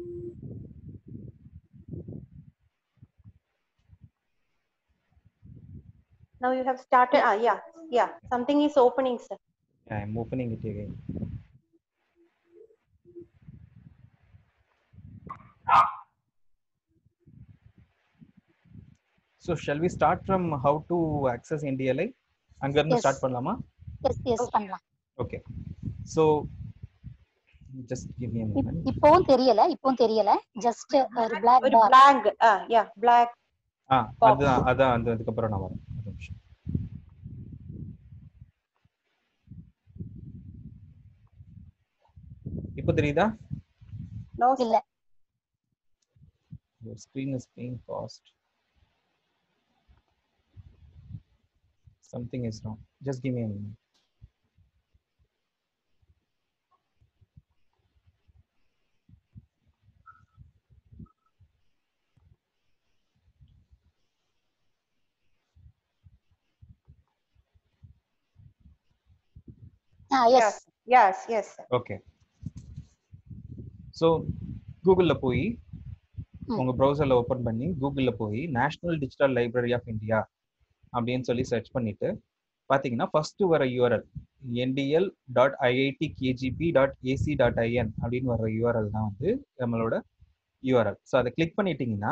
Now you have started. Ah, yeah, yeah. Something is opening, sir. Yeah, I'm opening it again. So shall we start from how to access NDLI? அங்க இருந்து Yes. Start பண்ணலாமா yes yes பண்ணலாம் okay so just give me இப்- moment இப்போவும் தெரியல இப்போவும் தெரியல just ஒரு பிளாக் Very பார் blank. Ah, yeah, black. ஆ box. அதுதான் அதான் அந்த அதுக்கப்புறம் நான் வரேன் ஒரு நிமிஷம் இப்போ தெரியுதா No, sir. இல்ல Your screen is being paused. Something is wrong. Just give me a minute. ஆ yes Yes, yes, sir. Okay so கூகுளில் போய் ம். உங்கள் ப்ரௌசரில் ஓப்பன் பண்ணி கூகுளில் போய் national digital library of India அப்படின்னு சொல்லி சர்ச் பண்ணிட்டு பார்த்தீங்கன்னா ஃபர்ஸ்ட் வர URL NDL dot IIT KGP dot AC dot IN அப்படின்னு வர யூஆர்எல் தான் வந்து நம்மளோட யூஆர்எல் ஸோ அதை கிளிக் பண்ணிட்டீங்கன்னா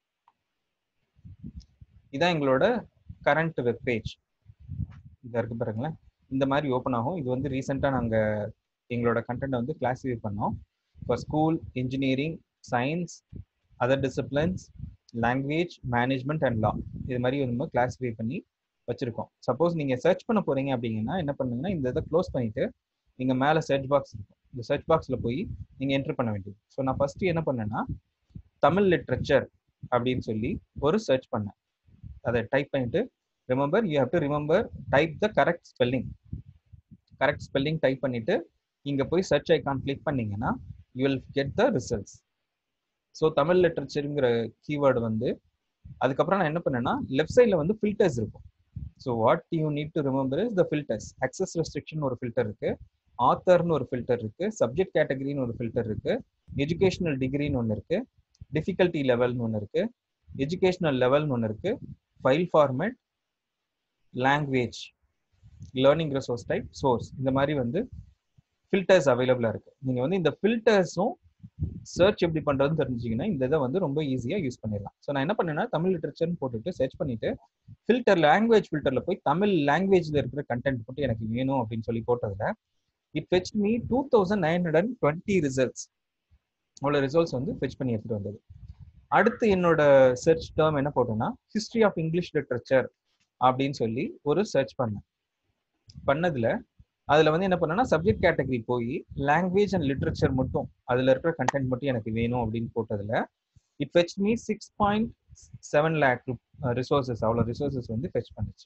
இதான் எங்களோட கரண்ட் வெப் பேஜ் இதாக இருக்கு பாருங்களேன் இந்த மாதிரி ஓப்பன் ஆகும் இது வந்து ரீசெண்டாக நாங்கள் எங்களோட கண்டென்ட்டை வந்து கிளாஸிஃபை பண்ணோம் for school engineering science other disciplines language management and law இது மாதிரி நம்ம கிளாஸிஃபை பண்ணி வச்சிருக்கோம் சப்போஸ் நீங்கள் சர்ச் பண்ண போறீங்க அப்படிங்கன்னா என்ன பண்ணுங்கன்னா இந்த இதை க்ளோஸ் பண்ணிட்டு நீங்கள் மேலே சர்ச் பாக்ஸ் இருக்கும் இந்த சர்ச் பாக்ஸில் போய் நீங்கள் என்ட்ரு பண்ண வேண்டியது ஸோ நான் ஃபர்ஸ்ட் என்ன பண்ணேன்னா தமிழ் லிட்ரேச்சர் அப்படின்னு சொல்லி ஒரு சர்ச் பண்ணேன் அதை டைப் பண்ணிட்டு remember you have to remember type the correct spelling correct spelling type பண்ணிட்டு இங்கே போய் சர்ச் ஐக்கான் கிளிக் பண்ணீங்கன்னா you will get the results so Tamil லிட்ரேச்சருங்கிற கீவேர்டு வந்து அதுக்கப்புறம் நான் என்ன பண்ணேன்னா லெஃப்ட் சைடில் வந்து ஃபில்டர்ஸ் இருக்கும் so what you need to remember is the filters access restriction ஒரு ஃபில்டர் இருக்கு ஆத்தர்னு ஒரு ஃபில்டர் இருக்கு சப்ஜெக்ட் கேட்டகரின்னு ஒரு ஃபில்டர் இருக்கு எஜுகேஷனல் டிகிரின்னு ஒன்று இருக்கு டிஃபிகல்ட்டி லெவல்னு ஒன்று இருக்கு எஜுகேஷனல் லெவல்னு ஒன்று இருக்கு file format language learning resource type source இந்த மாதிரி வந்து ஃபில்டர்ஸ் அவைலபிளாக இருக்கு நீங்கள் வந்து இந்த ஃபில்டர்ஸும் சர்ச் எப்படி பண்ணுறதுன்னு தெரிஞ்சிங்கன்னா இந்த இதை வந்து ரொம்ப ஈஸியாக யூஸ் பண்ணிடலாம் ஸோ நான் என்ன பண்ணேன்னா தமிழ் லிட்ரேச்சர்னு போட்டுட்டு சர்ச் பண்ணிட்டு ஃபில்டர் லாங்குவேஜ் ஃபில்டரில் போய் தமிழ் லாங்குவேஜில் இருக்கிற கண்டென்ட் மட்டும் எனக்கு வேணும் அப்படின்னு சொல்லி போட்டதில் it fetch me two thousand nine hundred and twenty results அவ்வளோ ரிசல்ட்ஸ் வந்து ஃபெச் பண்ணி எடுத்துகிட்டு வந்தது அடுத்து என்னோட சர்ச் டேர்ம் என்ன போட்டேன்னா ஹிஸ்ட்ரி ஆஃப் இங்கிலீஷ் லிட்ரேச்சர் அப்படின்னு சொல்லி ஒரு சர்ச் பண்ணேன் பண்ணதுல அதுல வந்து என்ன பண்ணேன்னா சப்ஜெக்ட் கேட்டகரி போய் லாங்குவேஜ் அண்ட் லிட்ரேச்சர் மட்டும் அதுல இருக்கிற கண்டென்ட் மட்டும் எனக்கு வேணும் அப்படின்னு போட்டதுல it fetch me six point seven lakh resources அவ்வளோ ரிசோர்சஸ் வந்து ஃபெச் பண்ணுச்சு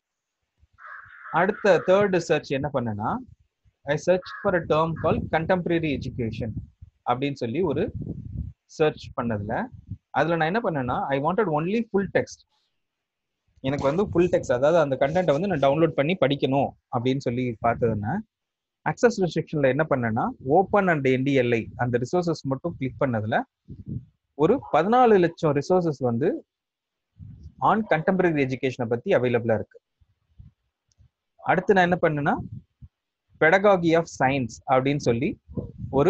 அடுத்த தேர்டு சர்ச் என்ன பண்ணேன்னா I search for a term call contemporary education அப்படின்னு சொல்லி ஒரு சர்ச் பண்ணதுல அதுல நான் என்ன பண்ணேன்னா I wanted only full text எனக்கு வந்து ஃபுல் டெக்ஸ்ட் அதாவது அந்த கண்டென்ட்டை வந்து நான் டவுன்லோட் பண்ணி படிக்கணும் அப்படின்னு சொல்லி பார்த்ததுன்னா அக்சஸ் ரெஸ்ட்ரிக்ஷன்ல என்ன பண்ணேன்னா ஓப்பன் அண்ட் என்டிஎல்ஐ அந்த ரிசோர்சஸ் மட்டும் கிளிக் பண்ணதுல ஒரு பதினாலு லட்சம் ரிசோர்சஸ் வந்து ஆன் கண்டெம்பரரி எஜுகேஷனை பத்தி அவைலபிளா இருக்கு அடுத்து நான் என்ன பண்ணேன்னா பெடகாகி ஆஃப் சயின்ஸ் அப்படின்னு சொல்லி ஒரு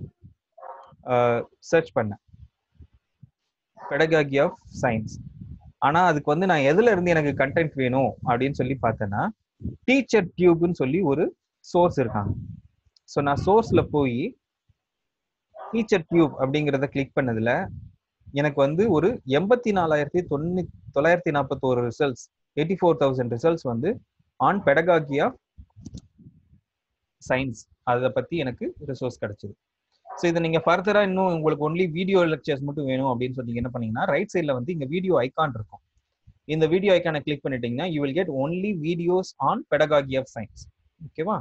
சர்ச் பண்ணேன் பெடகாகி ஆஃப் சயின்ஸ் ஆனா அதுக்கு வந்து நான் எதுல இருந்து எனக்கு கண்டென்ட் வேணும் அப்படின்னு சொல்லி பார்த்தேன்னா டீச்சர் டியூப்னு சொல்லி ஒரு சோர்ஸ் இருக்காங்க ஸோ நான் சோர்ஸ்ல போய் டீச்சர் டியூப் அப்படிங்கிறத கிளிக் பண்ணதுல எனக்கு வந்து ஒரு எண்பத்தி நாலாயிரத்தி தொண்ணூ தொள்ளாயிரத்தி நாற்பத்தோரு results eighty four thousand results வந்து ஆன் பெடகாகி ஆஃப் சயின்ஸ் அதை பத்தி எனக்கு ரிசோர்ஸ் கிடைச்சது ஸோ இதை நீங்க ஃபர்தரா இன்னும் உங்களுக்கு ஒன்லி வீடியோ லெக்சர்ஸ் மட்டும் வேணும் அப்படின்னு சொல்லி என்ன பண்ணீங்கன்னா ரைட் சைட்ல வந்து இங்க வீடியோ ஐகான் இருக்கும் இந்த வீடியோ ஐக்கானை கிளிக் பண்ணிட்டீங்கன்னா you will get only videos on pedagogy of science ஓகேவா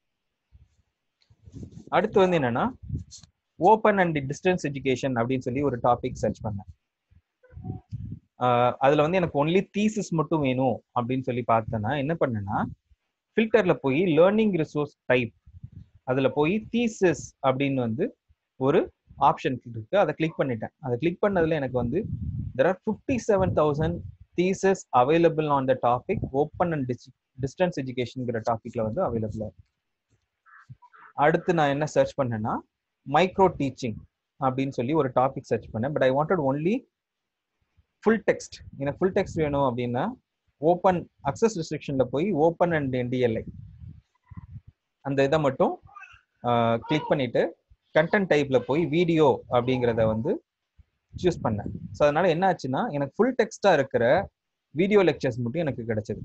அடுத்து வந்து என்னன்னா ஓப்பன் அண்ட் டிஸ்டன்ஸ் எஜுகேஷன் அப்படின்னு சொல்லி ஒரு டாபிக் சர்ச் பண்ணேன் ஆஹ் அதுல வந்து எனக்கு ஒன்லி தீசிஸ் மட்டும் வேணும் அப்படின்னு சொல்லி பார்த்தேன்னா என்ன பண்ணேன்னா ஃபில்டர்ல போய் லேர்னிங் ரிசோர்ஸ் டைப் அதுல போய் தீசிஸ் அப்படின்னு வந்து ஒரு ஆப்ஷன் இருக்கு அதை கிளிக் பண்ணிட்டேன் அதை கிளிக் பண்ணதுல எனக்கு வந்து there are fifty seven thousand theses available on the topic open and distance எஜுகேஷனுங்கிற டாபிக்ல வந்து அவைலபிளா இருக்கு அடுத்து நான் என்ன சர்ச் பண்ணேன்னா மைக்ரோ டீச்சிங் அப்படின்னு சொல்லி ஒரு டாபிக் சர்ச் பண்ணேன் but I wanted only full text எனக்கு ஃபுல் டெக்ஸ்ட் வேணும் அப்படின்னா ஓப்பன் அக்சஸ் ரெஸ்ட்ரிக்ஷன்ல போய் ஓப்பன் அண்ட் என்டிஎல்ஐ அந்த இதை மட்டும் கிளிக் பண்ணிட்டு கண்டென்ட் டைப்ல போய் வீடியோ அப்படிங்கிறத வந்து சூஸ் பண்ணேன் ஸோ அதனால என்ன ஆச்சுன்னா எனக்கு ஃபுல் டெக்ஸ்டா இருக்கிற வீடியோ லெக்சர்ஸ் மட்டும் எனக்கு கிடைச்சது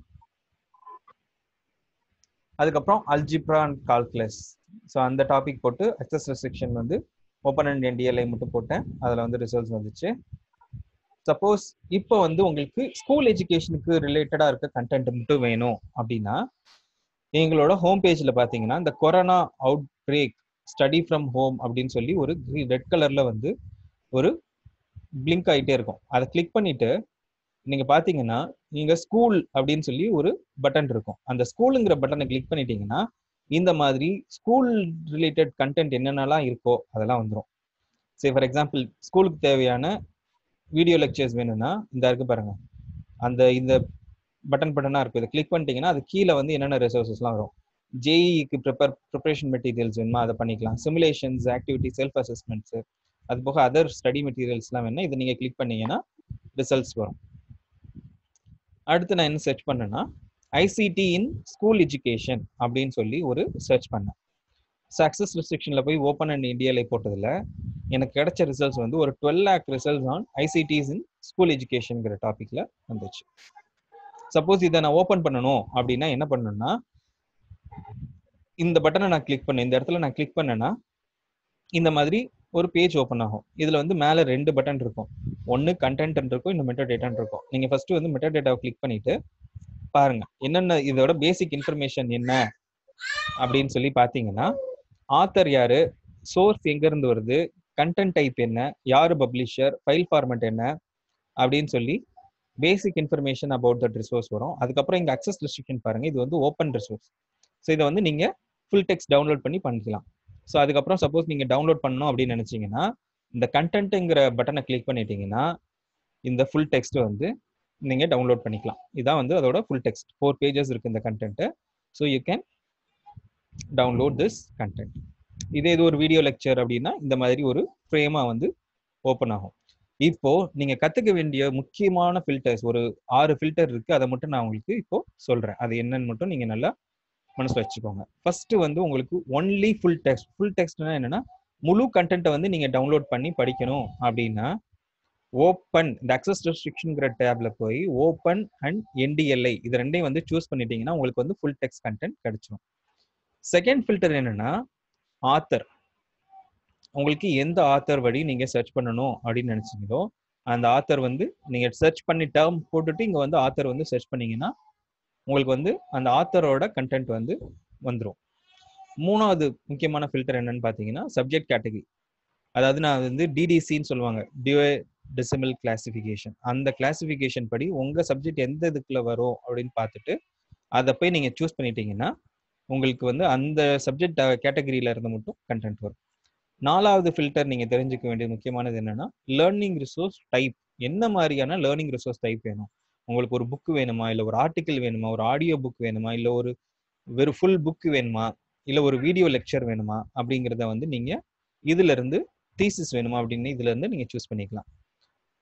அதுக்கப்புறம் அல்ஜிப்ரா அண்ட் கால்குலஸ் ஸோ அந்த டாபிக் போட்டு அக்சஸ் ரெஸ்ட்ரிக்ஷன் வந்து ஓப்பன் அண்ட் என்டிஎல்ஐ மட்டும் போட்டேன் அதில் வந்து ரிசல்ட்ஸ் வந்துச்சு சப்போஸ் இப்போ வந்து உங்களுக்கு ஸ்கூல் எஜுகேஷனுக்கு ரிலேட்டடாக இருக்க கண்டென்ட் மட்டும் வேணும் அப்படின்னா எங்களோட ஹோம் பேஜில் பார்த்தீங்கன்னா இந்த corona outbreak study from home அப்படின்னு சொல்லி ஒரு ரெட் கலரில் வந்து ஒரு பிளிங்க் ஆகிட்டே இருக்கும் அதை கிளிக் பண்ணிட்டு நீங்கள் பார்த்தீங்கன்னா நீங்கள் ஸ்கூல் அப்படின்னு சொல்லி ஒரு பட்டன் இருக்கும் அந்த ஸ்கூலுங்கிற பட்டனை கிளிக் பண்ணிட்டீங்கன்னா இந்த மாதிரி ஸ்கூல் ரிலேட்டட் கண்டென்ட் என்னென்னலாம் இருக்கோ அதெல்லாம் வந்துடும் சரி ஃபார் எக்ஸாம்பிள் ஸ்கூலுக்கு தேவையான வீடியோ லெக்சர்ஸ் வேணும்னா இந்த இருக்கு பாருங்க அந்த இந்த பட்டன் பட்டனா இருக்கும் இதை கிளிக் பண்ணிட்டீங்கன்னா அது கீழே வந்து என்னென்ன ரிசோர்ஸஸ்லாம் வரும் ஜேஇக்கு ப்ரிப்பேர் ப்ரிப்பரேஷன் மெட்டீரியல்ஸ் வேணுமா அதை பண்ணிக்கலாம் சிமுலேஷன்ஸ் ஆக்டிவிட்டி செல்ஃப் அசஸ்மெண்ட்ஸ் அது போக அதர் ஸ்டடி மெட்டீரியல்ஸ்லாம் வேணா இதை நீங்கள் கிளிக் பண்ணீங்கன்னா ரிசல்ட்ஸ் வரும் அடுத்து நான் என்ன சர்ச் பண்ணேன்னா ஐசிடி இன் ஸ்கூல் எஜுகேஷன் அப்படின்னு சொல்லி ஒரு சர்ச் பண்ணேன் சக்ஸஸ் ரெஸ்ட்ரிக்ஷனில் போய் ஓப்பன் அண்ட் இந்தியாவில் போட்டதில் எனக்கு கிடைச்ச ரிசல்ட்ஸ் வந்து ஒரு twelve lakh results on ICTs in school எஜுகேஷனுங்கிற டாப்பிக்கில் வந்துச்சு சப்போஸ் இதை நான் ஓப்பன் பண்ணணும் அப்படின்னா என்ன பண்ணணும்னா இந்த பட்டனை நான் கிளிக் பண்ணேன் இந்த இடத்துல நான் கிளிக் பண்ணேன்னா இந்த மாதிரி ஒரு பேஜ் ஓப்பன் ஆகும் இதுல வந்து மேல ரெண்டு பட்டன் இருக்கும் ஒன்னு கண்டென்ட் இருக்கும் இன்னும் மெட்டா டேட்டான் இருக்கும் நீங்க ஃபர்ஸ்ட் வந்து மெட்டா டேட்டாவை கிளிக் பண்ணிட்டு பாருங்க என்னென்ன இதோட பேசிக் இன்ஃபர்மேஷன் என்ன அப்படின்னு சொல்லி பாத்தீங்கன்னா ஆத்தர் யாரு சோர்ஸ் எங்க இருந்து வருது கண்டென்ட் டைப் என்ன யாரு பப்ளிஷர் ஃபைல் ஃபார்மேட் என்ன அப்படின்னு சொல்லி basic information about that resource வரும் அதுக்கப்புறம் இங்க அக்சஸ் ரெஸ்ட்ரிக்ஷன் பாருங்க இது வந்து ஓப்பன் ரிசோர்ஸ் ஸோ இதை வந்து நீங்க ஃபுல் டெக்ஸ்ட் டவுன்லோட் பண்ணி பண்ணிக்கலாம் ஸோ அதுக்கப்புறம் சப்போஸ் நீங்க டவுன்லோட் பண்ணணும் அப்படின்னு நினைச்சீங்கன்னா இந்த கண்டென்ட்டுங்கிற பட்டனை கிளிக் பண்ணிட்டீங்கன்னா இந்த ஃபுல் டெக்ஸ்ட் வந்து நீங்க டவுன்லோட் பண்ணிக்கலாம் இதான் வந்து அதோட ஃபுல் டெக்ஸ்ட் ஃபோர் பேஜஸ் இருக்கு இந்த content so you can download this content இதே இது ஒரு வீடியோ லெக்சர் அப்படின்னா இந்த மாதிரி ஒரு ஃப்ரேமா வந்து ஓப்பன் ஆகும் இப்போ நீங்க கத்துக்க வேண்டிய முக்கியமான ஃபில்டர்ஸ் ஒரு ஆறு ஃபில்டர் இருக்கு அதை மட்டும் நான் உங்களுக்கு இப்போ சொல்றேன் அது என்னன்னு மட்டும் நீங்க நல்லா மனசுல வச்சுக்கோங்க ஃபர்ஸ்ட் வந்து உங்களுக்கு ஒன்லி ஃபுல் டெக்ஸ்ட் ஃபுல் டெக்ஸ்ட்னா என்னன்னா முழு கண்டென்ட்டை வந்து நீங்க டவுன்லோட் பண்ணி படிக்கணும் அப்படின்னா ஓப்பன் இந்த அக்சஸ் ரெஸ்ட்ரிக்ஷன்ங்கிற டேப்ல போய் ஓப்பன் அண்ட் என்டிஎல்ஐ இது ரெண்டையும் வந்து சூஸ் பண்ணிட்டீங்கன்னா உங்களுக்கு வந்து ஃபுல் டெக்ஸ்ட் கண்டென்ட் கிடைச்சிடும் செகண்ட் ஃபில்டர் என்னன்னா ஆத்தர் உங்களுக்கு எந்த ஆத்தர் வழி நீங்க சர்ச் பண்ணணும் அப்படின்னு நினைச்சீங்களோ அந்த ஆத்தர் வந்து நீங்க சர்ச் பண்ணி டேர்ம் போட்டுட்டு இங்க வந்து ஆத்தர் வந்து சர்ச் பண்ணீங்கன்னா உங்களுக்கு வந்து அந்த ஆத்தரோட கண்டென்ட் வந்து வந்துடும் மூணாவது முக்கியமான ஃபில்டர் என்னன்னு பார்த்தீங்கன்னா சப்ஜெக்ட் கேட்டகரி அதாவது நான் வந்து டிடிசின்னு சொல்லுவாங்க டியூ டெசிமல் கிளாசிஃபிகேஷன் அந்த கிளாசிஃபிகேஷன் படி உங்க சப்ஜெக்ட் எந்த இதுக்குள்ள வரும் அப்படின்னு பார்த்துட்டு அதை போய் நீங்க சூஸ் பண்ணிட்டீங்கன்னா உங்களுக்கு வந்து அந்த சப்ஜெக்ட் கேட்டகரியில இருந்து மட்டும் கண்டென்ட் வரும் நாலாவது ஃபில்டர் நீங்க தெரிஞ்சுக்க வேண்டிய முக்கியமானது என்னன்னா லேர்னிங் ரிசோர்ஸ் டைப் என்ன மாதிரியான லேர்னிங் ரிசோர்ஸ் டைப் வேணும் உங்களுக்கு ஒரு புக் வேணுமா இல்ல ஒரு ஆர்டிக்கிள் வேணுமா ஒரு ஆடியோ புக் வேணுமா இல்ல ஒரு வெறும் ஃபுல் புக் வேணுமா இல்ல ஒரு வீடியோ லெக்சர் வேணுமா அப்படிங்கிறத வந்து நீங்க இதுல இருந்து தீசிஸ் வேணுமா அப்படின்னு இதுல இருந்து நீங்க சூஸ் பண்ணிக்கலாம்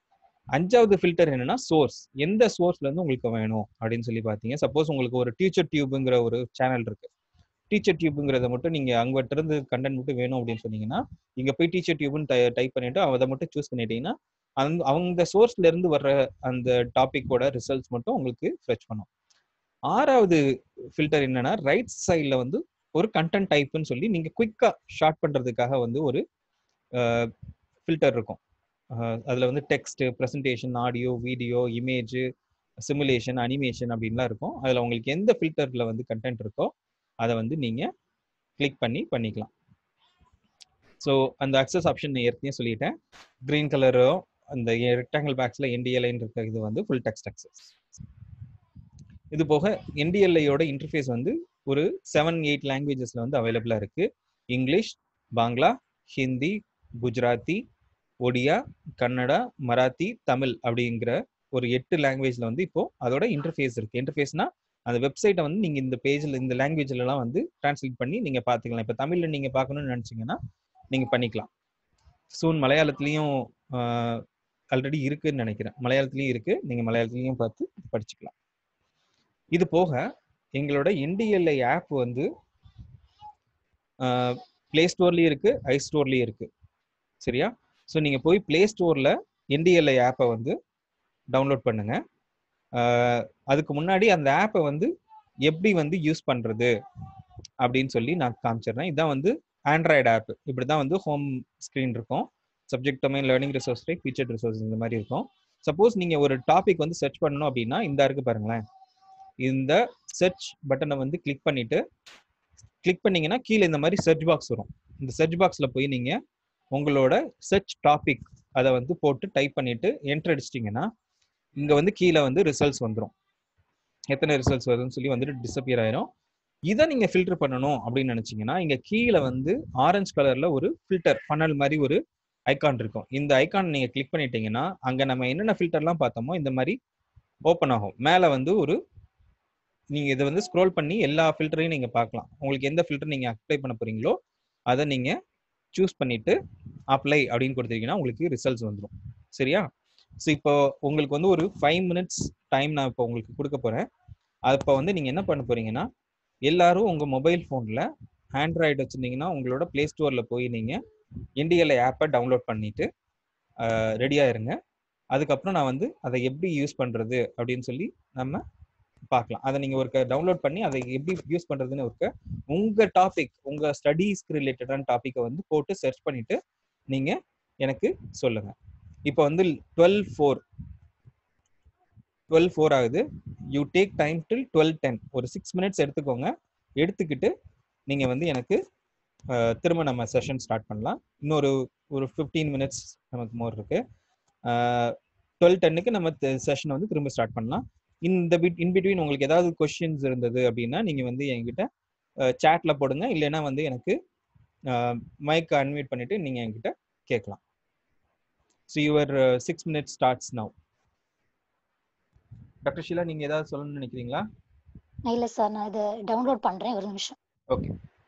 அஞ்சாவது ஃபில்டர் என்னன்னா சோர்ஸ் எந்த சோர்ஸ்ல இருந்து உங்களுக்கு வேணும் அப்படின்னு சொல்லி பார்த்தீங்க சப்போஸ் உங்களுக்கு ஒரு டீச்சர் டியூப்ங்கிற ஒரு சேனல் இருக்கு டீச்சர் டியூப்ங்கிறத மட்டும் நீங்க அங்கிட்ட இருந்து கண்டென்ட் மட்டும் வேணும் அப்படின்னு சொன்னீங்கன்னா இங்க போய் டீச்சர் டியூப்னு டைப் பண்ணிட்டு அதை மட்டும் சூஸ் பண்ணிட்டீங்கன்னா அந்த அவங்க சோர்ஸ்ல இருந்து வர்ற அந்த டாபிக்கோட ரிசல்ட்ஸ் மட்டும் உங்களுக்கு ஃபெச் பண்ணும் ஆறாவது ஃபில்டர் என்னன்னா ரைட் சைடில் வந்து ஒரு கண்டென்ட் டைப்னு சொல்லி நீங்க குயிக்கா ஷார்ட் பண்றதுக்காக வந்து ஒரு ஃபில்டர் இருக்கும் அஹ் அதுல வந்து text presentation audio video image simulation animation அப்படின்லாம் இருக்கும் அதுல உங்களுக்கு எந்த ஃபில்டர்ல வந்து கண்டென்ட் இருக்கோ அதை வந்து நீங்க கிளிக் பண்ணி பண்ணிக்கலாம் ஸோ அந்த அக்சஸ் ஆப்ஷன் ஏற்கனவே சொல்லிட்டேன் கிரீன் கலரோ அந்த ரெக்டாங்கிள் பாக்ஸ்ல என்டிஎல்ஐன் இருக்க இது வந்து ஃபுல் டெக்ஸ்ட் அக்சஸ் இது போக என்டிஎல்ஐயோட இன்டர்ஃபேஸ் வந்து ஒரு செவன் எயிட் லாங்குவேஜஸ்ல வந்து அவைலபிளா இருக்கு இங்கிலீஷ் பாங்லா ஹிந்தி குஜராத்தி ஒடியா கன்னடா மராத்தி தமிழ் அப்படிங்கிற ஒரு எட்டு லாங்குவேஜ்ல வந்து இப்போ அதோட இன்டர்ஃபேஸ் இருக்கு இன்டர்ஃபேஸ்னா அந்த வெப்சைட்டை வந்து நீங்க இந்த பேஜ்ல இந்த லாங்குவேஜ்ல எல்லாம் வந்து டிரான்ஸ்லேட் பண்ணி நீங்க பாத்துக்கலாம் இப்போ தமிழ்ல நீங்க பார்க்கணும்னு நினைச்சீங்கன்னா நீங்க பண்ணிக்கலாம் சூன் மலையாளத்துலயும் ஆல்ரெடி இருக்குன்னு நினைக்கிறேன் மலையாளத்துலயும் இருக்கு நீங்க மலையாளத்துலயும் பார்த்து படிச்சுக்கலாம் இது போக எங்களோட என்டிஎல்ஐ ஆப் வந்து பிளே ஸ்டோர்லயும் இருக்கு ஐ ஸ்டோர்லயும் இருக்கு சரியா ஸோ நீங்க போய் பிளே ஸ்டோர்ல என்டிஎல்ஐ ஆப்பை வந்து டவுன்லோட் பண்ணுங்க ஆஹ் அதுக்கு முன்னாடி அந்த ஆப்பை வந்து எப்படி வந்து யூஸ் பண்றது அப்படின்னு சொல்லி நான் காமிச்சிடுறேன் இதான் வந்து ஆண்ட்ராய்டு ஆப் இப்படி தான் வந்து ஹோம் ஸ்க்ரீன் இருக்கும் subject domain learning resource type feature resource இந்த மாதிரி இருக்கும் சப்போஸ் நீங்க ஒரு டாபிக் வந்து சர்ச் பண்ணணும் அப்படின்னா இந்த இருக்கு பாருங்களேன் இந்த சர்ச் பட்டனை வந்து கிளிக் பண்ணிட்டு கிளிக் பண்ணீங்கன்னா கீழே இந்த மாதிரி சர்ச் பாக்ஸ் வரும் இந்த சர்ச் பாக்ஸ்ல போய் நீங்க உங்களோட சர்ச் டாபிக் அதை வந்து போட்டு டைப் பண்ணிட்டு என்டர் அடிச்சிட்டிங்கன்னா இங்க வந்து கீழே வந்து ரிசல்ட்ஸ் வந்துடும் எத்தனை ரிசல்ட்ஸ் வருதுன்னு சொல்லி வந்துட்டு டிசப்பியர் ஆயிரும் இதை நீங்க ஃபில்டர் பண்ணணும் அப்படின்னு நினைச்சீங்கன்னா இங்க கீழே வந்து ஆரஞ்சு கலர்ல ஒரு ஃபில்டர் ஃபனல் மாதிரி ஒரு ஐகான் இருக்கும் இந்த ஐகான் நீங்க கிளிக் பண்ணிட்டீங்கன்னா அங்க நம்ம என்னென்ன ஃபில்டர்லாம் பார்த்தோமோ இந்த மாதிரி ஓப்பன் ஆகும் மேல வந்து ஒரு நீங்க இதை வந்து ஸ்க்ரோல் பண்ணி எல்லா ஃபில்டரையும் நீங்க பார்க்கலாம் உங்களுக்கு எந்த ஃபில்டர் நீங்க அப்ளை பண்ண போறீங்களோ அதை நீங்க சூஸ் பண்ணிட்டு அப்ளை அப்படின்னு கொடுத்தீங்கன்னா உங்களுக்கு ரிசல்ட்ஸ் வந்துடும் சரியா ஸோ இப்போ உங்களுக்கு வந்து ஒரு ஃபைவ் மினிட்ஸ் டைம் நான் இப்போ உங்களுக்கு கொடுக்க போறேன் அப்போ வந்து நீங்க என்ன பண்ண போறீங்கன்னா எல்லாரும் உங்க மொபைல் ஃபோன்ல ஆண்ட்ராய்டு வச்சிருந்தீங்கன்னா உங்களோட பிளே ஸ்டோர்ல போய் நீங்க என்டிஎல்ஐ ஆப்பை டவுன்லோட் பண்ணிட்டு ரெடியா இருங்க அதுக்கப்புறம் நான் வந்து அதை எப்படி யூஸ் பண்றது அப்படின்னு சொல்லி நம்ம பார்க்கலாம் அதை நீங்க ஒரு டவுன்லோட் பண்ணி அதை எப்படி யூஸ் பண்றதுன்னு ஒரு உங்க டாபிக் உங்க ஸ்டடீஸ்க்கு ரிலேட்டடான டாபிக்கை வந்து போட்டு சர்ச் பண்ணிட்டு நீங்க எனக்கு சொல்லுங்க இப்போ வந்து டுவெல் ஃபோர் டுவெல் ஃபோர் ஆகுது you take time till twelve ten ஒரு சிக்ஸ் மினிட்ஸ் எடுத்துக்கோங்க எடுத்துக்கிட்டு நீங்க வந்து எனக்கு அஹ், திரும்ப நம்ம செஷன் ஸ்டார்ட் பண்ணலாம் இன்னொரு ஒரு ஃபிஃப்டீன் மினிட்ஸ் நமக்கு மோர் இருக்கு டுவெல் டென்னுக்கு நம்ம செஷனை வந்து திரும்ப ஸ்டார்ட் பண்ணலாம் இந்த பிட் இன் பிட்வீன் உங்களுக்கு ஏதாவது கொஸ்டின்ஸ் இருந்தது அப்படின்னா நீங்க வந்து என்கிட்ட சேட்ல போடுங்க இல்லைன்னா வந்து எனக்கு மைக் அன்மியூட் பண்ணிட்டு நீங்க என்கிட்ட கேட்கலாம் so your six minutes starts now doctor Sheela நீங்க ஏதாவது சொல்லணும்னு நினைக்கிறீங்களா இல்ல சார் நான் இதை டவுன்லோட் பண்றேன் ஒரு நிமிஷம் ஓகே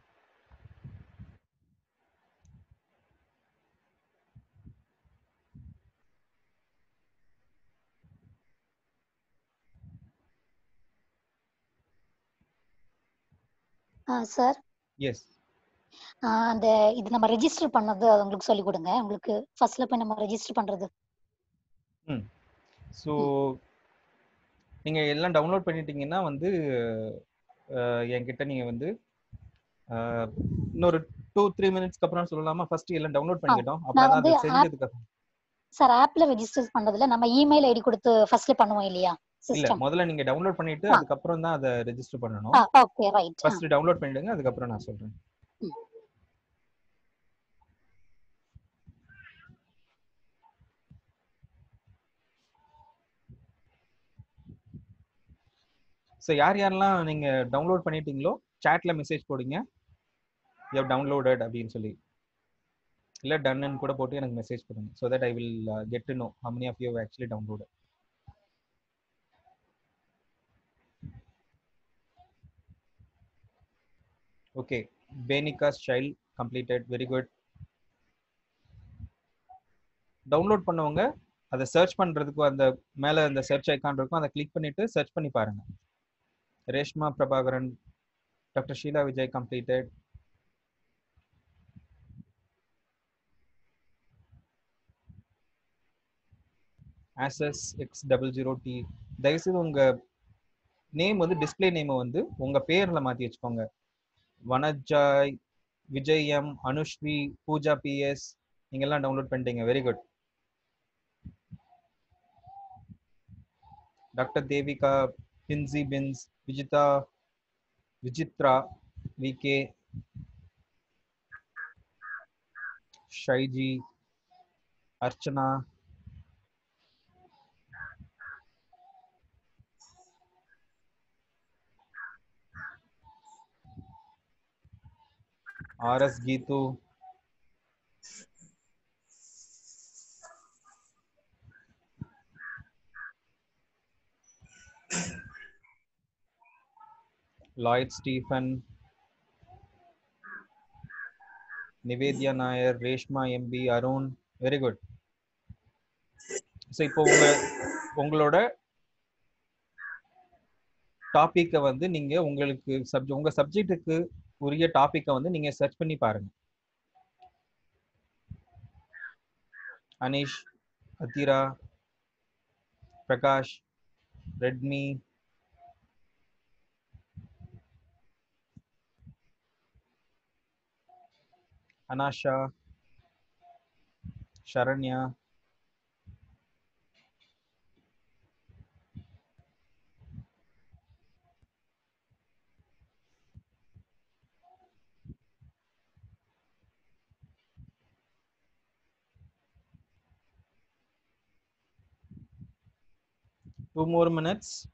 சார் எஸ் அந்த இது நம்ம ரெஜிஸ்டர் பண்ணது அது உங்களுக்கு சொல்லி கொடுங்க உங்களுக்கு ஃபர்ஸ்ட்ல போய் நம்ம ரெஜிஸ்டர் பண்றது ஸோ நீங்க எல்லாம் டவுன்லோட் பண்ணிட்டீங்கன்னா வந்து அஹ், என்கிட்ட நீங்க வந்து அஹ், இன்னொரு டூ த்ரீ மினிட்ஸ்க்கு அப்புறம் சொல்லலாமா ஃபர்ஸ்ட் எல்லாம் டவுன்லோட் பண்ணிக்கிட்டோம் அப்புறம் வந்து அதை செஞ்சதுக்கு அப்புறம் சார் ஆப்ல ரெஜிஸ்டர் பண்றதுல நம்ம இமெயில் ஐடி கொடுத்து ஃபர்ஸ்ட்ல பண்ணுவோம் இல்லையா இல்ல சிஸ்டம் முதல்ல நீங்க டவுன்லோட் பண்ணிட்டு ஆ. அதுக்கப்புறம் தான் அதை ரெஜிஸ்டர் பண்ணணும் ஓகே ரைட் ஃபர்ஸ்ட் டவுன்லோட் பண்ணிடுங்க அதுக்கப்புறம் நான் சொல்றேன் ம். ஸோ யார் யாரெல்லாம் நீங்க டவுன்லோட் பண்ணிட்டீங்களோ சாட்ல மெசேஜ் போடுங்க யூ டவுன்லோடட் அப்படின்னு சொல்லி இல்ல டன்னு கூட போட்டு எனக்கு மெசேஜ் பண்ணுங்க so that I will get to know how many of you have actually downloaded okay பேனிகாஸ் child completed very good download பண்ணவங்க அதை சர்ச் பண்றதுக்கு அந்த மேல அந்த சர்ச் ஐக்கான் இருக்கும் அதை கிளிக் பண்ணிட்டு சர்ச் பண்ணி பாருங்க Reshma Prabhakaran doctor Sheela Vijay completed Asus X double zero D தயவுசெய்து உங்க நேம் வந்து டிஸ்பிளே நேமை வந்து உங்க பேர்ல மாத்தி வச்சுக்கோங்க வனஜாய் விஜய் எம் அனுஸ்ரீ பூஜா பிஎஸ் நீங்க எல்லாம் டவுன்லோட் பண்ணிட்டீங்க very good doctor Devika Binsy Bins Vijitha Vichitra VK Shyji Archana RS Geethu Lloyd Stephen Nivedya Nair Reshma MP Arun very good so இப்போ உங்க உங்களோட டாபிக்கை வந்து நீங்க உங்களுக்கு சப்ஜெக்ட் உங்க சப்ஜெக்ட்டுக்கு உரிய டாபிக்கை வந்து நீங்க சர்ச் பண்ணி பாருங்க Aneesh Athira Prakash Redmi Anasha Saranya two more minutes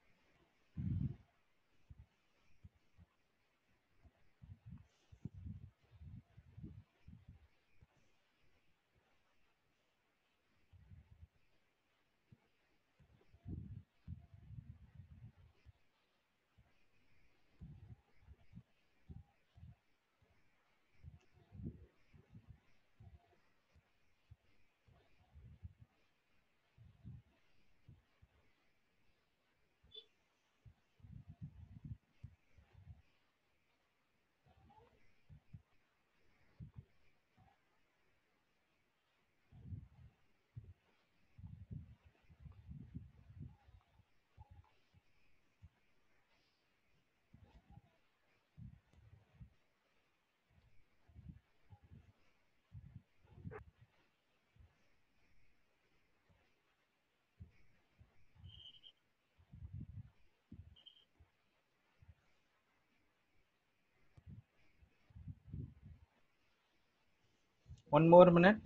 one more minute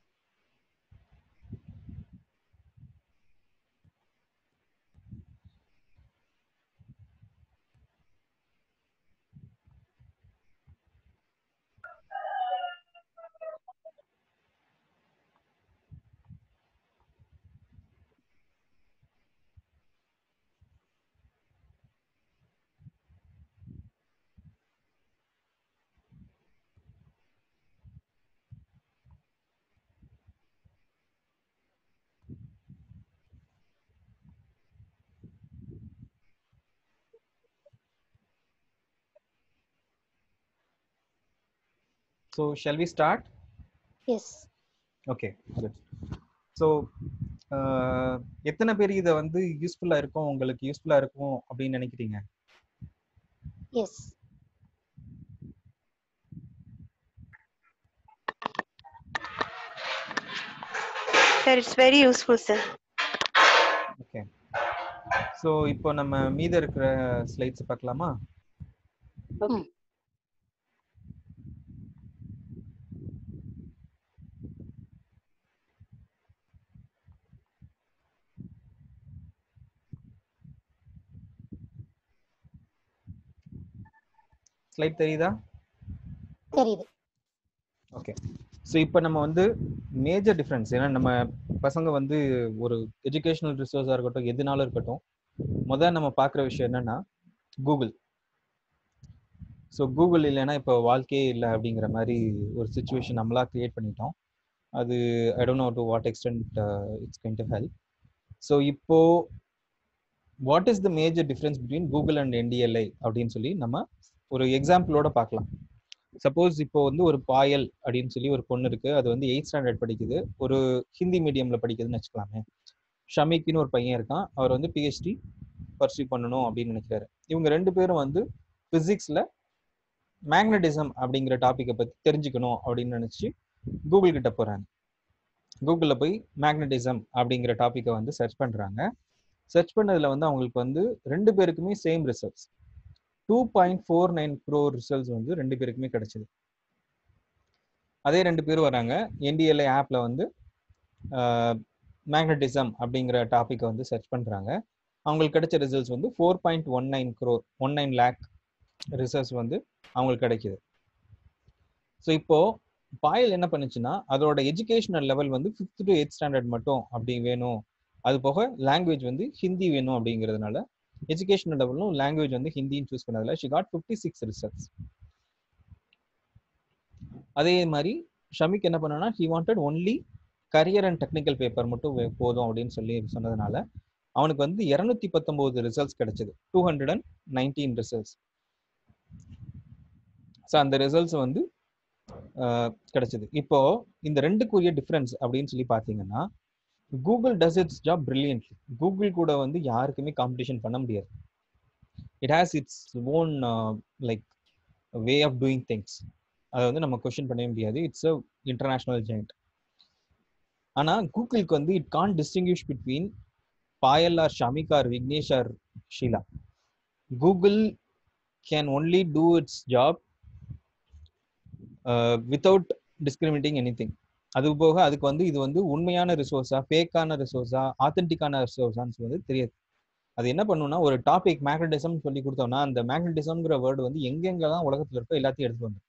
so shall we start Yes. Okay good so எத்தனை பேர் இதை வந்து யூஸ்ஃபுல்லாக இருக்கும் உங்களுக்கு யூஸ்ஃபுல்லாக இருக்கும் அப்படின்னு நினைக்கிறீங்க Yes. Sir, it's very useful, sir. Okay so இப்போ நம்ம மீத இருக்கிற ஸ்லைட்ஸ் பார்க்கலாமா Hmm. ஸ்லைட் தெரியுதா தெரியுது ஓகே ஸோ இப்போ நம்ம வந்து மேஜர் டிஃப்ரென்ஸ் ஏன்னா நம்ம பசங்க வந்து ஒரு எஜுகேஷனல் ரிசோர்ஸாக இருக்கட்டும் எதுனாலும் இருக்கட்டும் முதல் நம்ம பார்க்குற விஷயம் என்னன்னா கூகுள் ஸோ கூகுள் இல்லைன்னா இப்போ வாழ்க்கையே இல்லை அப்படிங்கிற மாதிரி ஒரு சுச்சுவேஷன் நம்மளா கிரியேட் பண்ணிட்டோம் அது I don't know to what extent it's kind to help so இப்போ what is the major difference between Google and NDLI அப்படின்னு சொல்லி நம்ம ஒரு எக்ஸாம்பிளோட பார்க்கலாம் சப்போஸ் இப்போ வந்து ஒரு பாயல் அப்படின்னு சொல்லி ஒரு பொண்ணு இருக்கு அது வந்து எயிட் ஸ்டாண்டர்ட் படிக்குது ஒரு ஹிந்தி மீடியம்ல படிக்குதுன்னு வச்சுக்கலாமே ஷமிக்குன்னு ஒரு பையன் இருக்கான் அவர் வந்து பிஹெச்டி பர்சியூ பண்ணணும் அப்படின்னு நினைக்கிறாரு இவங்க ரெண்டு பேரும் வந்து பிசிக்ஸ்ல மேக்னட்டிசம் அப்படிங்கிற டாப்பிக்கை பத்தி தெரிஞ்சுக்கணும் அப்படின்னு நினைச்சு கூகுள் கிட்ட போறாங்க கூகுளில் போய் மேக்னட்டிசம் அப்படிங்கிற டாப்பிக்கை வந்து சர்ச் பண்றாங்க சர்ச் பண்ணதுல வந்து அவங்களுக்கு வந்து ரெண்டு பேருக்குமே same results two point four nine crore results வந்து ரெண்டு பேருக்குமே கிடைச்சது அதே ரெண்டு பேரும் வராங்க என்டிஎல்ஐ ஆப்ல வந்து மேக்னட்டிசம் அப்படிங்கிற டாப்பிக்கை வந்து சர்ச் பண்றாங்க அவங்களுக்கு கிடைச்ச ரிசல்ட்ஸ் வந்து four point one nine crore one nine lakh results வந்து அவங்களுக்கு கிடைக்குது ஸோ இப்போ பாயல் என்ன பண்ணுச்சுன்னா அதோட எஜுகேஷனல் லெவல் வந்து ஃபிஃப்த் டு எயிட் ஸ்டாண்டர்ட் மட்டும் அப்படி வேணும் அது போக லாங்குவேஜ் வந்து ஹிந்தி வேணும் அப்படிங்கிறதுனால எஜுகேஷனல் லெவலும் லாங்குவேஜ் வந்து ஹிந்தின்னு சூஸ் பண்ணதுல she got fifty six results அதே மாதிரி ஷமிக் என்ன பண்ணனா he wanted only career and technical paper மட்டும் வே- போதும் அப்படின்னு சொல்லி சொன்னதுனால அவனுக்கு வந்து இரநூத்தி பத்தொன்பது ரிசல்ட்ஸ் கிடைச்சது two hundred and nineteen results so அந்த ரிசல்ட்ஸ் வந்து ஆஹ், கிடைச்சது இப்போ இந்த ரெண்டுக்குரிய டிஃப்ரென்ஸ் அப்படின்னு சொல்லி பார்த்தீங்கன்னா Google does its job brilliantly Google கூட வந்து யாருக்குமே காம்படிஷன் பண்ண முடியாது it has its own like way of doing things அதை வந்து நம்ம கொஸ்டின் பண்ணவே முடியாது இட்ஸ் அ இன்டர்நேஷனல் ஜெயிண்ட் ஆனா கூகுளுக்கு வந்து it can't distinguish between Payal or Shamik or Vignesh or Sheela Google can only do its job without discriminating anything அது போக அதுக்கு வந்து இது வந்து உண்மையான ரிசோர்ஸா ஃபேக்கான ரிசோர்ஸா ஆத்தென்டிக்கான ரிசோர்ஸான்னு வந்து தெரியாது அது என்ன பண்ணுன்னா ஒரு டாபிக் மேக்னட்டிசம் சொல்லி கொடுத்தோம்னா அந்த மேக்னட்டிசம்ங்கிற வேர்டு வந்து எங்கெங்கெல்லாம் உலகத்துல இருக்கோ எல்லாத்தையும் எடுத்து வந்து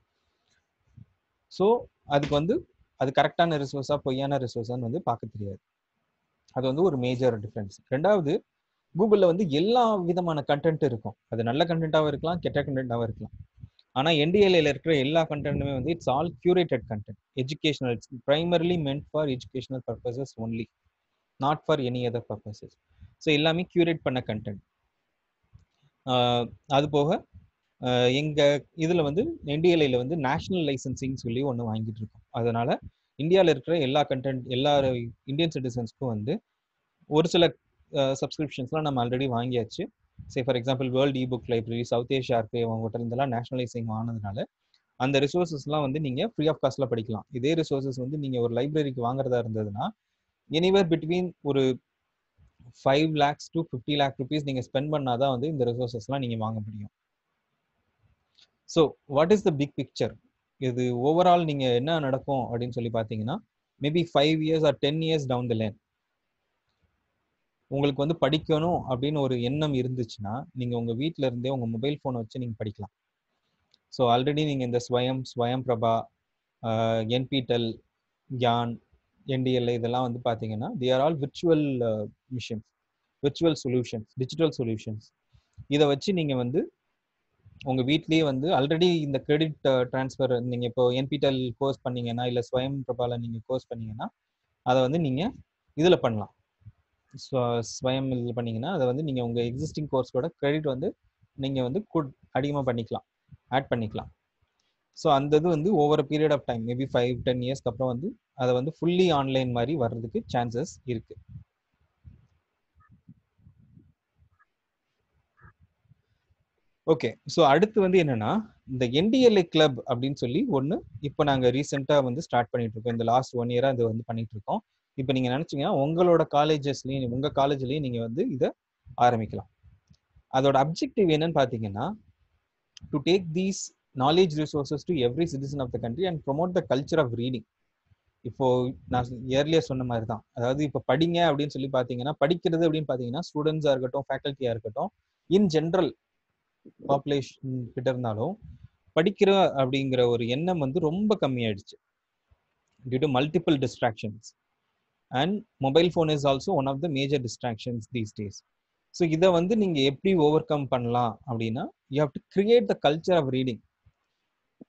ஸோ அதுக்கு வந்து அது கரெக்டான ரிசோர்ஸா பொய்யான ரிசோர்ஸான்னு வந்து பார்க்க தெரியாது அது வந்து ஒரு மேஜர் டிஃப்ரென்ஸ் ரெண்டாவது கூகுளில் வந்து எல்லா விதமான கண்டென்ட் இருக்கும் அது நல்ல கண்டென்ட்டாகவும் இருக்கலாம் கெட்ட கண்டென்ட்டாகவும் இருக்கலாம் ஆனால் என்டிஎல்ஏல இருக்கிற எல்லா கண்டென்ட்டுமே வந்து it's all curated content educational it's primarily meant for educational purposes only not for any other purposes so எல்லாமே கியூரேட் பண்ண கண்டென்ட் அது போக ஆஹ் எங்க இதுல வந்து என்டிஎல்ஐல வந்து நேஷனல் லைசன்சிங் சொல்லி ஒன்று வாங்கிட்டு இருக்கோம் அதனால இந்தியாவில் இருக்கிற எல்லா கண்டென்ட் எல்லா இந்தியன் சிட்டிசன்ஸ்க்கும் வந்து ஒரு சில சப்ஸ்கிரிப்ஷன்ஸ்லாம் நம்ம ஆல்ரெடி வாங்கியாச்சு say for example world e book library South Asia இருக்கு அவங்ககிட்ட இருந்தெல்லாம் நேஷனலைசிங் ஆனதுனால அந்த ரிசோர்ஸஸ்லாம் வந்து நீங்கள் ஃப்ரீ ஆஃப் காஸ்ட்டில் படிக்கலாம் இதே ரிசோர்ஸஸ் வந்து நீங்கள் ஒரு லைப்ரரிக்கு வாங்குறதா இருந்ததுன்னா எனிவேர் பிட்வீன் ஒரு five lakhs to fifty lakh rupees நீங்கள் ஸ்பெண்ட் பண்ணாதான் வந்து இந்த ரிசோர்ஸஸ்லாம் நீங்கள் வாங்க முடியும் so what is the big picture இது ஓவரால் நீங்கள் என்ன நடக்கும் அப்படின்னு சொல்லி பார்த்தீங்கன்னா maybe five years or ten years down the lane உங்களுக்கு வந்து படிக்கணும் அப்படின்னு ஒரு எண்ணம் இருந்துச்சுன்னா நீங்கள் உங்கள் வீட்டில் இருந்தே உங்கள் மொபைல் ஃபோனை வச்சு நீங்கள் படிக்கலாம் ஸோ ஆல்ரெடி நீங்கள் இந்த ஸ்வயம் ஸ்வயம் பிரபா என்பிடெல் கியான் என்டிஎல்ஐ இதெல்லாம் வந்து பார்த்தீங்கன்னா they are all virtual machines virtual solutions digital solutions இதை வச்சு நீங்கள் வந்து உங்கள் வீட்லேயே வந்து ஆல்ரெடி இந்த கிரெடிட் ட்ரான்ஸ்ஃபர் நீங்கள் இப்போ என்பிடெல் கோர்ஸ் பண்ணீங்கன்னா இல்லை ஸ்வயம் பிரபாவில் நீங்கள் கோர்ஸ் பண்ணீங்கன்னா அதை வந்து நீங்கள் இதில் பண்ணலாம் ஸ்வயம் இதில் பண்ணீங்கன்னா அதை வந்து நீங்கள் உங்கள் எக்ஸிஸ்டிங் கோர்ஸோட கிரெடிட் வந்து நீங்கள் வந்து குட் அதிகமாக பண்ணிக்கலாம் ஆட் பண்ணிக்கலாம் ஸோ அந்த இது வந்து over period of time maybe five ten இயர்ஸ்க்கு அப்புறம் வந்து அதை வந்து ஃபுல்லி ஆன்லைன் மாதிரி வர்றதுக்கு சான்சஸ் இருக்கு ஓகே ஸோ அடுத்து வந்து என்னன்னா இந்த என்டிஎல்ஏ கிளப் அப்படின்னு சொல்லி ஒன்று இப்போ நாங்கள் ரீசெண்டாக வந்து ஸ்டார்ட் பண்ணிட்டு இருக்கோம் இந்த லாஸ்ட் ஒன் இயராக இது வந்து பண்ணிட்டு இருக்கோம் இப்போ நீங்கள் நினச்சிங்கன்னா உங்களோட காலேஜஸ்லையும் உங்கள் காலேஜ்லேயும் நீங்கள் வந்து இதை ஆரம்பிக்கலாம் அதோட அப்ஜெக்டிவ் என்னன்னு பார்த்தீங்கன்னா to take these knowledge resources to every citizen of the country and promote the culture of reading இப்போ நான் இயர்லியர் சொன்ன மாதிரி தான் அதாவது இப்போ படிங்க அப்படின்னு சொல்லி பார்த்தீங்கன்னா படிக்கிறது அப்படின்னு பார்த்தீங்கன்னா ஸ்டூடெண்ட்ஸாக இருக்கட்டும் ஃபேக்கல்ட்டியாக இருக்கட்டும் இன் ஜென்ரல் பாப்புலேஷன் கிட்ட இருந்தாலும் படிக்கிற அப்படிங்கிற ஒரு எண்ணம் வந்து ரொம்ப கம்மியாயிடுச்சு due to multiple distractions and mobile phone is also one of the major distractions these days so இதை வந்து நீங்கள் எப்படி ஓவர் கம் பண்ணலாம் அப்படின்னா you have to create the culture of reading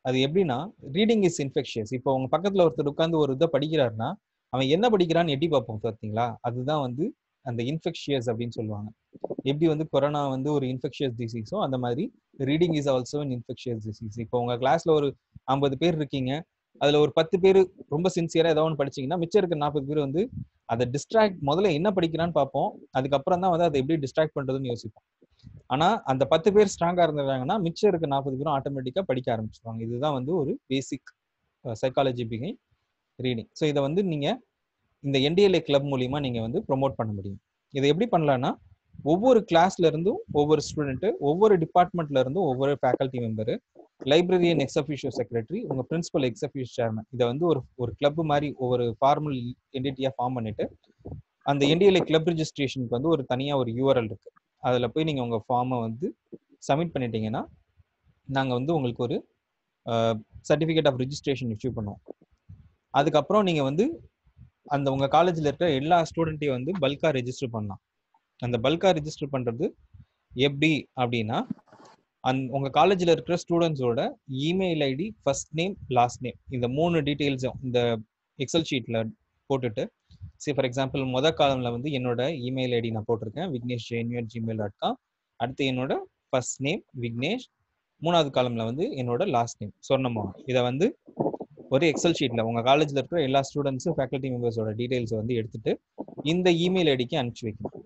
அது எப்படின்னா ரீடிங் இஸ் இன்ஃபெக்ஷியஸ் இப்போ உங்க பக்கத்துல ஒருத்தர் உட்காந்து ஒரு இதை படிக்கிறாருன்னா அவன் என்ன படிக்கிறான்னு எட்டி பார்ப்போம் பார்த்தீங்களா அதுதான் வந்து அந்த இன்ஃபெக்ஷியஸ் அப்படின்னு சொல்லுவாங்க எப்படி வந்து கொரோனா வந்து ஒரு இன்ஃபெக்ஷியஸ் டிசீஸோ அந்த மாதிரி reading is also an infectious disease இப்போ உங்க கிளாஸ்ல ஒரு ஐம்பது பேர் இருக்கீங்க அதுல ஒரு பத்து பேர் ரொம்ப சின்சியரா ஏதாவது ஒன்று படிச்சீங்கன்னா மிச்சம் இருக்க நாற்பது பேர் வந்து அதை டிஸ்ட்ராக்ட் முதல்ல என்ன படிக்கிறான்னு பார்ப்போம் அதுக்கப்புறம் தான் வந்து அதை எப்படி டிஸ்ட்ராக்ட் பண்றதுன்னு யோசிப்போம் ஆனா அந்த பத்து பேர் ஸ்ட்ராங்கா இருந்திருக்காங்கன்னா மிச்சம் இருக்க நாற்பது பேரும் ஆட்டோமேட்டிக்கா படிக்க ஆரம்பிச்சிருவாங்க இதுதான் வந்து ஒரு பேசிக் சைக்காலஜி பிகை ரீடிங் ஸோ இதை வந்து நீங்க இந்த என்டிஎல்ஏ கிளப் மூலியமா நீங்க வந்து ப்ரொமோட் பண்ண முடியும் இதை எப்படி பண்ணலாம்னா ஒவ்வொரு கிளாஸ்ல இருந்தும் ஒவ்வொரு ஸ்டூடெண்ட் ஒவ்வொரு டிபார்ட்மெண்ட்ல இருந்தும் ஒவ்வொரு faculty member librarian ex officio secretary உங்க பிரின்சிபல் எக்ஸ் அஃபிஷியோ சேர்மன் இதை வந்து ஒரு ஒரு கிளப் மாதிரி ஒவ்வொரு ஃபார்மல் என்டிட்டியா ஃபார்ம் பண்ணிட்டு அந்த என்டிஎல்ஏ கிளப் ரிஜிஸ்ட்ரேஷனுக்கு வந்து ஒரு தனியா ஒரு யூஆர்எல் இருக்கு அதுல போய் நீங்க உங்க ஃபார்மை வந்து சப்மிட் பண்ணிட்டீங்கன்னா நாங்க வந்து உங்களுக்கு ஒரு சர்டிஃபிகேட் ஆஃப் ரிஜிஸ்ட்ரேஷன் இஷ்யூ பண்ணுவோம் அதுக்கப்புறம் நீங்க வந்து அந்த உங்க காலேஜ்ல இருக்கிற எல்லா ஸ்டூடெண்ட்டையும் வந்து பல்கா ரெஜிஸ்டர் பண்ணலாம் அந்த பல்கா ரெஜிஸ்டர் பண்றது எப்படி அப்படின்னா அந் உங்க காலேஜ்ல இருக்கிற ஸ்டூடெண்ட்ஸோட email ID first name last name இந்த மூணு டீட்டெயில்ஸும் இந்த எக்ஸல் ஷீட்ல போட்டுட்டு சரி ஃபார் எக்ஸாம்பிள் முத காலம்ல வந்து என்னோட இமெயில் ஐடி நான் போட்டிருக்கேன் விக்னேஷ் ஜெயின்யூர் ஜிமெயில் டாட் காம் அடுத்து என்னோட ஃபர்ஸ்ட் நேம் விக்னேஷ் மூணாவது காலம்ல வந்து என்னோட லாஸ்ட் நேம் சொர்ணமா இதை வந்து ஒரு எக்ஸல் ஷீட்ல உங்க காலேஜ்ல இருக்கிற எல்லா ஸ்டூடெண்ட்ஸும் ஃபேக்கல்டி மெம்பர்ஸோட டீடைல்ஸ் வந்து எடுத்துட்டு இந்த இமெயில் ஐடிக்கு அனுப்பிச்சு வைக்கணும்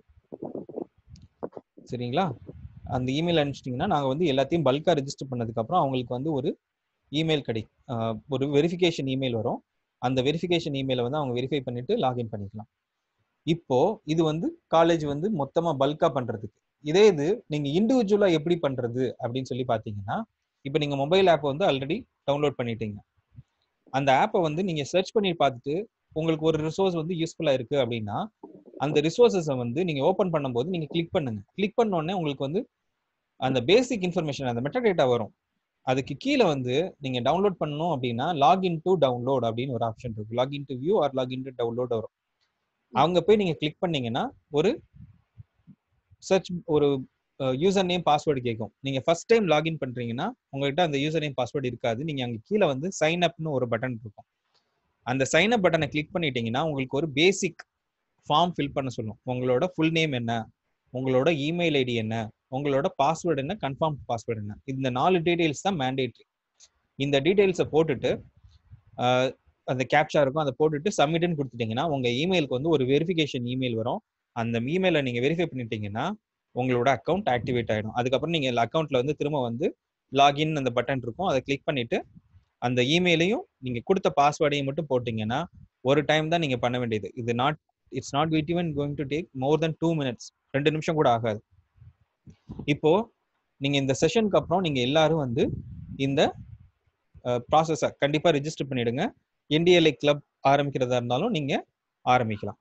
சரிங்களா அந்த இமெயில் அனுப்பிச்சிட்டிங்கன்னா நாங்கள் வந்து எல்லாத்தையும் பல்காக ரெஜிஸ்டர் பண்ணதுக்கப்புறம் அவங்களுக்கு வந்து ஒரு இமெயில் கிடை ஒரு வெரிஃபிகேஷன் இமெயில் வரும் அந்த வெரிஃபிகேஷன் இமெயிலை வந்து அவங்க வெரிஃபை பண்ணிட்டு லாகின் பண்ணிக்கலாம் இப்போ இது வந்து காலேஜ் வந்து மொத்தமா பல்கா பண்றதுக்கு இதே இது நீங்க இண்டிவிஜுவலா எப்படி பண்றது அப்படின்னு சொல்லி பாத்தீங்கன்னா இப்போ நீங்க மொபைல் ஆப் வந்து ஆல்ரெடி டவுன்லோட் பண்ணிட்டீங்க அந்த ஆப்பை வந்து நீங்க சர்ச் பண்ணி பார்த்துட்டு உங்களுக்கு ஒரு ரிசோர்ஸ் வந்து யூஸ்ஃபுல்லா இருக்கு அப்படின்னா அந்த ரிசோர்ஸஸை வந்து நீங்க ஓப்பன் பண்ணும்போது நீங்க கிளிக் பண்ணுங்க கிளிக் பண்ண உடனே உங்களுக்கு வந்து அந்த பேசிக் இன்ஃபர்மேஷன் அந்த மெட்டா டேட்டா வரும் அதுக்கு கீழே வந்து நீங்க டவுன்லோட் பண்ணணும் அப்படின்னா லாகின் டு டவுன்லோட் அப்படின்னு ஒரு ஆப்ஷன் இருக்கு login to view or login to download வரும் அவங்க போய் நீங்க கிளிக் பண்ணீங்கன்னா ஒரு சர்ச் ஒரு யூசர் நேம் பாஸ்வேர்டு கேட்கும் நீங்க ஃபர்ஸ்ட் டைம் லாகின் பண்றீங்கன்னா உங்ககிட்ட அந்த யூசர் நேம் பாஸ்வேர்டு இருக்காது நீங்க அங்க கீழே வந்து சைன் அப்னு ஒரு பட்டன் இருக்கும் அந்த சைன் அப் பட்டனை கிளிக் பண்ணிட்டீங்கன்னா உங்களுக்கு ஒரு பேசிக் ஃபார்ம் ஃபில் பண்ண சொல்லும் உங்களோட ஃபுல் நேம் என்ன உங்களோட இமெயில் ஐடி என்ன உங்களோட பாஸ்வேர்டு என்ன கன்ஃபார்ம் பாஸ்வேர்டு என்ன இந்த நாலு டீடைல்ஸ் தான் மேண்டேட்ரி இந்த டீடைல்ஸை போட்டுட்டு அந்த கேப்ஷா இருக்கும் அதை போட்டுட்டு சப்மிட்னு கொடுத்துட்டீங்கன்னா உங்க இமெயிலுக்கு வந்து ஒரு வெரிஃபிகேஷன் இமெயில் வரும் அந்த இமெயிலை நீங்க வெரிஃபை பண்ணிட்டீங்கன்னா உங்களோட அக்கௌண்ட் ஆக்டிவேட் ஆயிடும் அதுக்கப்புறம் நீங்க அக்கௌண்ட்ல வந்து திரும்ப வந்து லாகின் அந்த பட்டன் இருக்கும் அதை கிளிக் பண்ணிட்டு அந்த இமெயிலையும் நீங்க கொடுத்த பாஸ்வேர்டையும் மட்டும் போட்டீங்கன்னா ஒரு டைம் தான் நீங்க பண்ண வேண்டியது இது not it's not with even going to take more than two minutes ரெண்டு நிமிஷம் கூட ஆகாது இப்போ நீங்க இந்த செஷனுக்கு அப்புறம் நீங்க எல்லாரும் வந்து இந்த ப்ராசஸை கண்டிப்பா ரெஜிஸ்டர் பண்ணிடுங்க என்டிஎல்ஐ கிளப் ஆரம்பிக்கிறதா இருந்தாலும் நீங்க ஆரம்பிக்கலாம்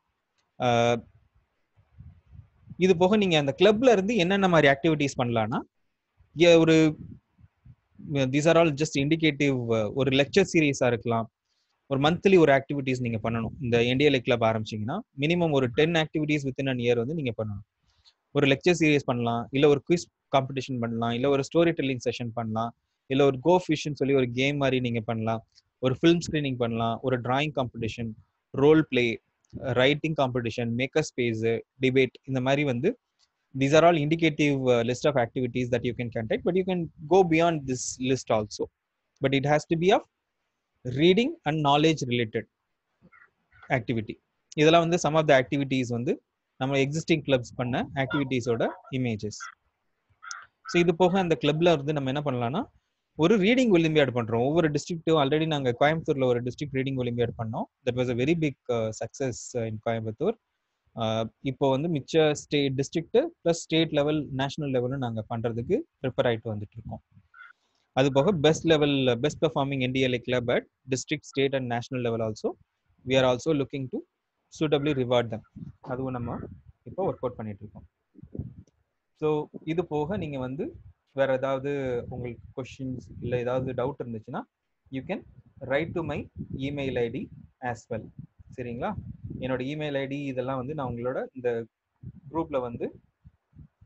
இது போக நீங்க அந்த கிளப்ல இருந்து என்னென்ன மாதிரி ஆக்டிவிட்டிஸ் பண்ணலாம்னா ஒரு these are all just indicative ஒரு லெக்சர் சீரீஸா இருக்கலாம் ஒரு மந்த்லி ஒரு ஆக்டிவிட்டிஸ் நீங்க பண்ணணும் இந்த என்டிஎல்ஐ கிளப் ஆரம்பிச்சீங்கன்னா மினிமம் ஒரு ten activities within an year வந்து நீங்க பண்ணணும் ஒரு லெக்சர் சீரீஸ் பண்ணலாம் இல்ல ஒரு குவிஸ் காம்படிஷன் பண்ணலாம் இல்ல ஒரு ஸ்டோரி டெல்லிங் செஷன் பண்ணலாம் இல்ல ஒரு கோ ஃபிஷ்னு சொல்லி ஒரு கேம் மாதிரி நீங்க பண்ணலாம் ஒரு ஃபிலிம் ஸ்கிரீனிங் பண்ணலாம் ஒரு drawing competition role play writing competition maker space debate இந்த மாதிரி வந்து these are all indicative uh, list of activities that you can conduct but you can go beyond this list also but it has to be of reading and knowledge related activity இதெல்லாம் வந்து some of the activities வந்து நம்ம existing clubs பண்ண ஆக்டிவிட்டீஸோட images so இது போக அந்த கிளப்ல வந்து நம்ம என்ன பண்ணலாம்னா ஒரு ரீடிங் ஒலிம்பியாட் பண்றோம் ஒவ்வொரு டிஸ்ட்ரிக்ட்டும் ஆல்ரெடி நாங்கள் கோயம்புத்தூர்ல ஒரு டிஸ்ட்ரிக்ட் ரீடிங் ஒலிம்பியாட் பண்ணோம் that was a very big success in Coimbatore இப்போ வந்து மிச்ச state district plus state level national லெவலும் நாங்கள் பண்ணுறதுக்கு ப்ரிப்பேர் ஆகிட்டு வந்துட்டு இருக்கோம் அது போக best level best performing NDLA club at district state and national level also we are also looking to suitably reward them அதுவும் நம்ம இப்போ ஒர்க் அவுட் பண்ணிட்டு இருக்கோம் ஸோ இது போக நீங்கள் வந்து வேற ஏதாவது உங்களுக்கு கொஷின்ஸ் இல்லை ஏதாவது டவுட் இருந்துச்சுன்னா you can write to my email ID as well சரிங்களா என்னோட இமெயில் ஐடி இதெல்லாம் வந்து நான் உங்களோட இந்த குரூப்ல வந்து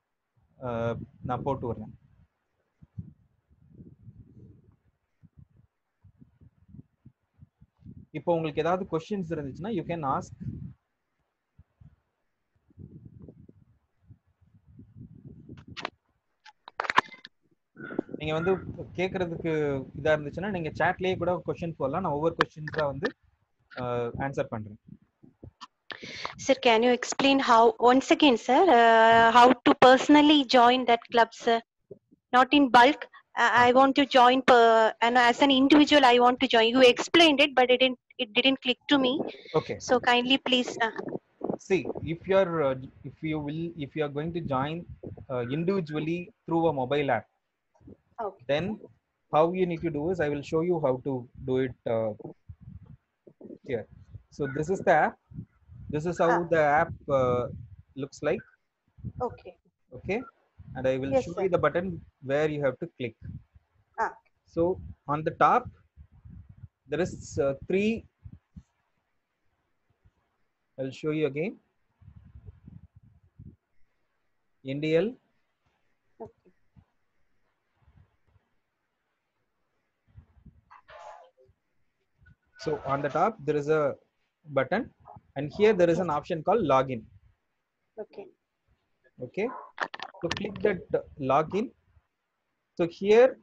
நான் போட்டு வரேன் இப்போ உங்களுக்கு ஏதாவது கொஸ்டின்ஸ் இருந்துச்சுன்னா யூ கேன் ஆஸ்க் நீங்க வந்து கேக்குறதுக்கு இதா இருந்துச்சுன்னா நீங்க சாட்லயே கூட கொஸ்டின் போடலாம் நான் ஒவ்வொரு கொஸ்டின்ஸா வந்து ஆன்சர் பண்றேன் Sir, can you explain how, once again, sir, uh, how to personally join that club, sir? Not in bulk. I I want to join per, and as an individual, I want to join. You explained it, but it didn't. It didn't click to me. Okay So kindly, please. Uh, see if you are uh, if you will if you are going to join uh, individually through a mobile app okay. then how you need to do is i will show you how to do it uh, here so this is the app this is how Ah. the app uh, looks like Okay. okay and i will Yes, show sir. you the button where you have to click Ah. so on the top there is uh, three i'll show you again ndl Okay. So on the top, there is a button and here there is an option called login. Okay. Okay. So click that uh, login. So here,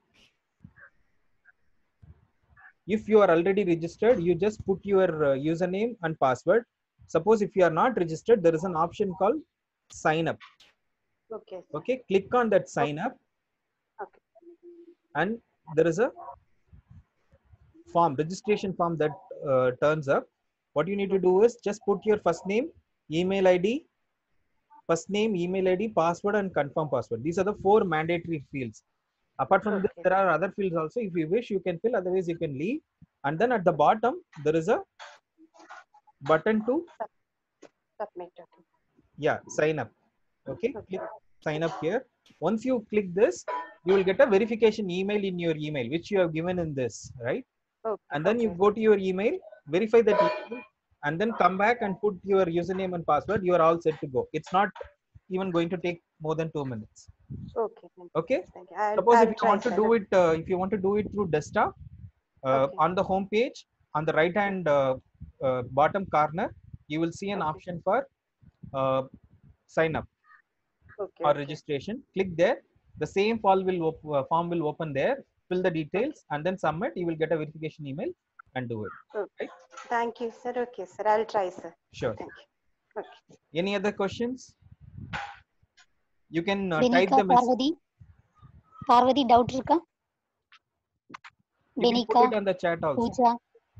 if you are already registered, you just put your uh, username and password. Suppose if you are not registered, there is an option called sign up. Okay. sir. Okay. Click on that sign up Okay. and there is a form registration form that uh, turns up what you need to do is just put your first name email id first name email id password and confirm password these are the four mandatory fields apart from this Okay. there are other fields also if you wish you can fill otherwise you can leave and then at the bottom there is a button to Submit. Okay. yeah sign up okay Okay. click sign up here once you click this you will get a verification email in your email which you have given in this right Okay. and then you okay. go to your email verify that email and then come back and put your username and password you are all set to go it's not even going to take more than two minutes Okay. Thank you. okay Thank you. I'll, suppose I'll if you try, want to sir. do it uh, if you want to do it through desktop uh, Okay. on the home page on the right hand uh, uh, bottom corner you will see an Okay. option for uh, sign up Okay. or okay. registration click there the same form will op- uh, form will open there fill the details and then submit you will get a verification email and do it Thank you, sir. Okay, sir. I'll try, sir. sure Thank you. Okay. any other questions you can uh, type Benika, the message Parvathi Parvathi doubt இருக்கா you can Benika, put it on the chat also Pooja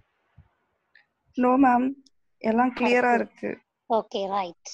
no ma'am எல்லாம் கிளியரா இருக்கு okay right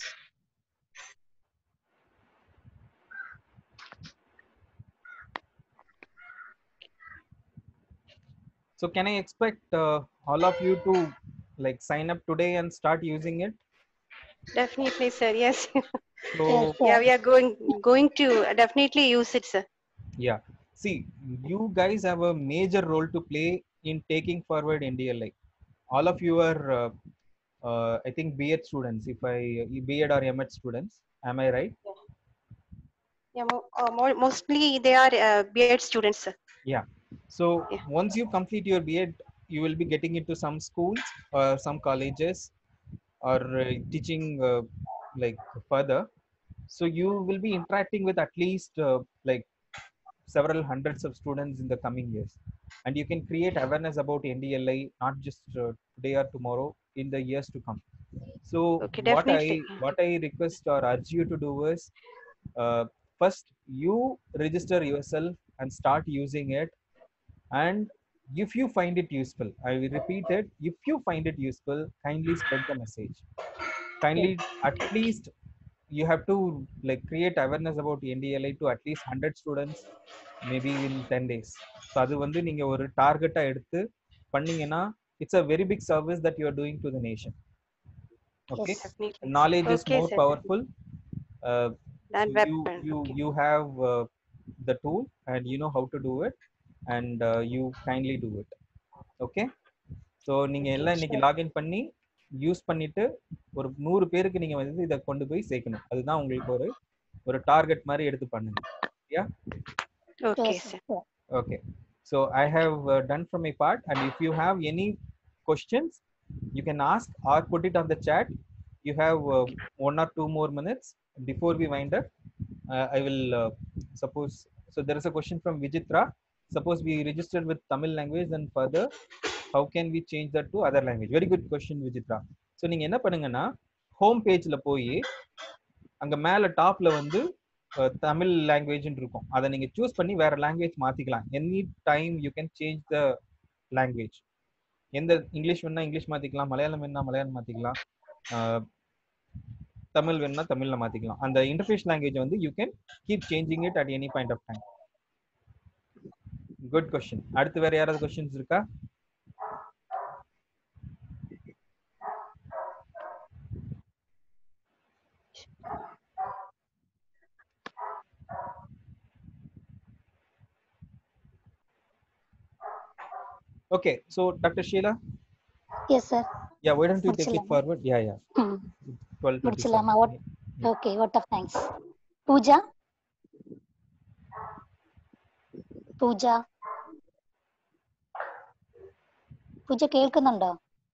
so can i expect uh, all of you to like sign up today and start using it Definitely, sir. Yes. so Yes, yeah, sir. we are going going to definitely use it, sir. yeah see you guys have a major role to play in taking forward ndli all of you are uh, uh, i think B.Ed students if i B.Ed or M.Ed students am i right Yeah, mo- uh, more, mostly they are uh, B.Ed students, sir. so Yeah. once you complete your B.Ed you will be getting into some schools or some colleges or uh, teaching uh, like further so you will be interacting with at least uh, like several hundreds of students in the coming years and you can create awareness about ndli not just uh, today or tomorrow in the years to come so Okay, what i definitely. what i request or urge you to do is uh, first you register yourself and start using it and if you find it useful i will repeat it if you find it useful kindly spread the message kindly at least you have to like create awareness about ndli to at least 100 students maybe in 10 days so அது வந்து நீங்க ஒரு டார்கெட்டா எடுத்து பண்ணீங்கன்னா it's a very big service that you are doing to the nation okay Yes. Definitely. knowledge is Okay, more sir. powerful uh, Than you, weapon. you okay. you have uh, the tool and you know how to do it and uh, you kindly do it okay so நீங்க எல்லாம் இன்னைக்கு login பண்ணி use பண்ணிட்டு ஒரு நூறு பேருக்கு நீங்க வந்து இதை கொண்டு போய் சேர்க்கணும் அதுதான் உங்களுக்கு ஒரு ஒரு டார்கெட் மாதிரி எடுத்து பண்ணுங்க Okay, sir. okay so i have uh, done from my part and if you have any questions you can ask or put it on the chat you have uh, one or two more minutes before we wind up uh, i will uh, suppose so there is a question from vijitra suppose we registered with tamil language and further how can we change that to other language very good question vijitra so நீங்க என்ன பண்ணுங்கன்னா home பேஜ்ல போய் அங்க மேல டாப்ல வந்து அஹ், தமிழ் லாங்குவேஜ்னு இருக்கும் அதை நீங்க சூஸ் பண்ணி வேற லாங்குவேஜ் மாத்திக்கலாம் any time you can change the language எந்த இங்கிலீஷ் வேணா இங்கிலீஷ் மாத்திக்கலாம் மலையாளம் வேணா மலையாளம் மாத்திக்கலாம் ஆஹ், தமிழ் வேணா தமிழ்ல மாத்திக்கலாம் அந்த இன்டர்ஃபேஸ் லாங்குவேஜ் வந்து you can keep changing it at any point of time good question அடுத்து வேற யாராவது கொஸ்டின்ஸ் இருக்கா Okay, so Dr. Sheila, Yes, sir. yeah, why don't you take it முடிச்சிடலாமா? forward? Yeah, yeah. Hmm. 12 முடிச்சிடலாமா? What- Okay, what of thanks. Pooja? Pooja? പൂജ കേൾക്കുന്നുണ്ടോ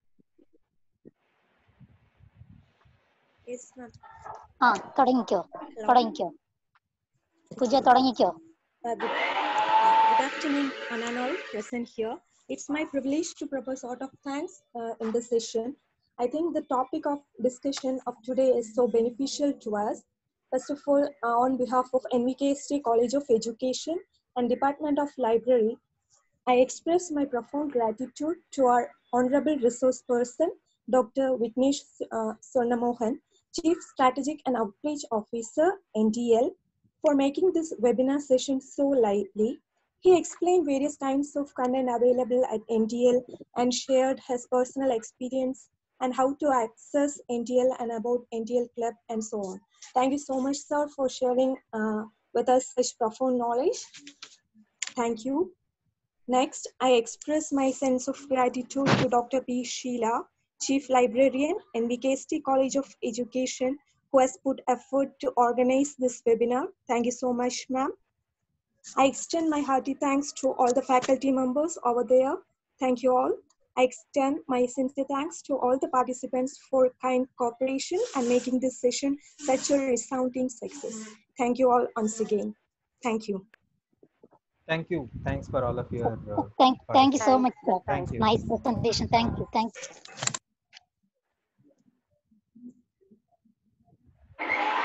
Yes, ma'am. ആ തുടങ്ങിക്കോ Hello. തുടങ്ങിക്കോ പൂജ തുടങ്ങിക്കോ Uh, good, uh, good afternoon, one and all present here. It's my privilege to propose out of thanks uh, in this session. I think the topic of discussion of today is so beneficial to us. First of all, uh, on behalf of NVKST College of Education and Department of Library, I express my profound gratitude to our honorable resource person, Dr. Vignesh uh, Swarnamohan, Chief Strategic and Outreach Officer, NDL, for making this webinar session so lively. He explained various kinds of content available at NDL and shared his personal experience and how to access NDL and about NDL Club and so on. Thank you so much, sir, for sharing uh, with us such profound knowledge. Thank you. Next, I express my sense of gratitude to Dr. P. Sheila, Chief Librarian, NBKST College of Education, who has put effort to organize this webinar. Thank you so much, ma'am. I extend my hearty thanks to all the faculty members over there. Thank you all. I extend my sincere thanks to all the participants for kind cooperation and making this session such a resounding success. Thank you all once again. Thank you. Thank you. Thanks for all of your. Uh, Thank, thank you so Thank- much, sir. thank you. Nice presentation. Thank you. Thank you.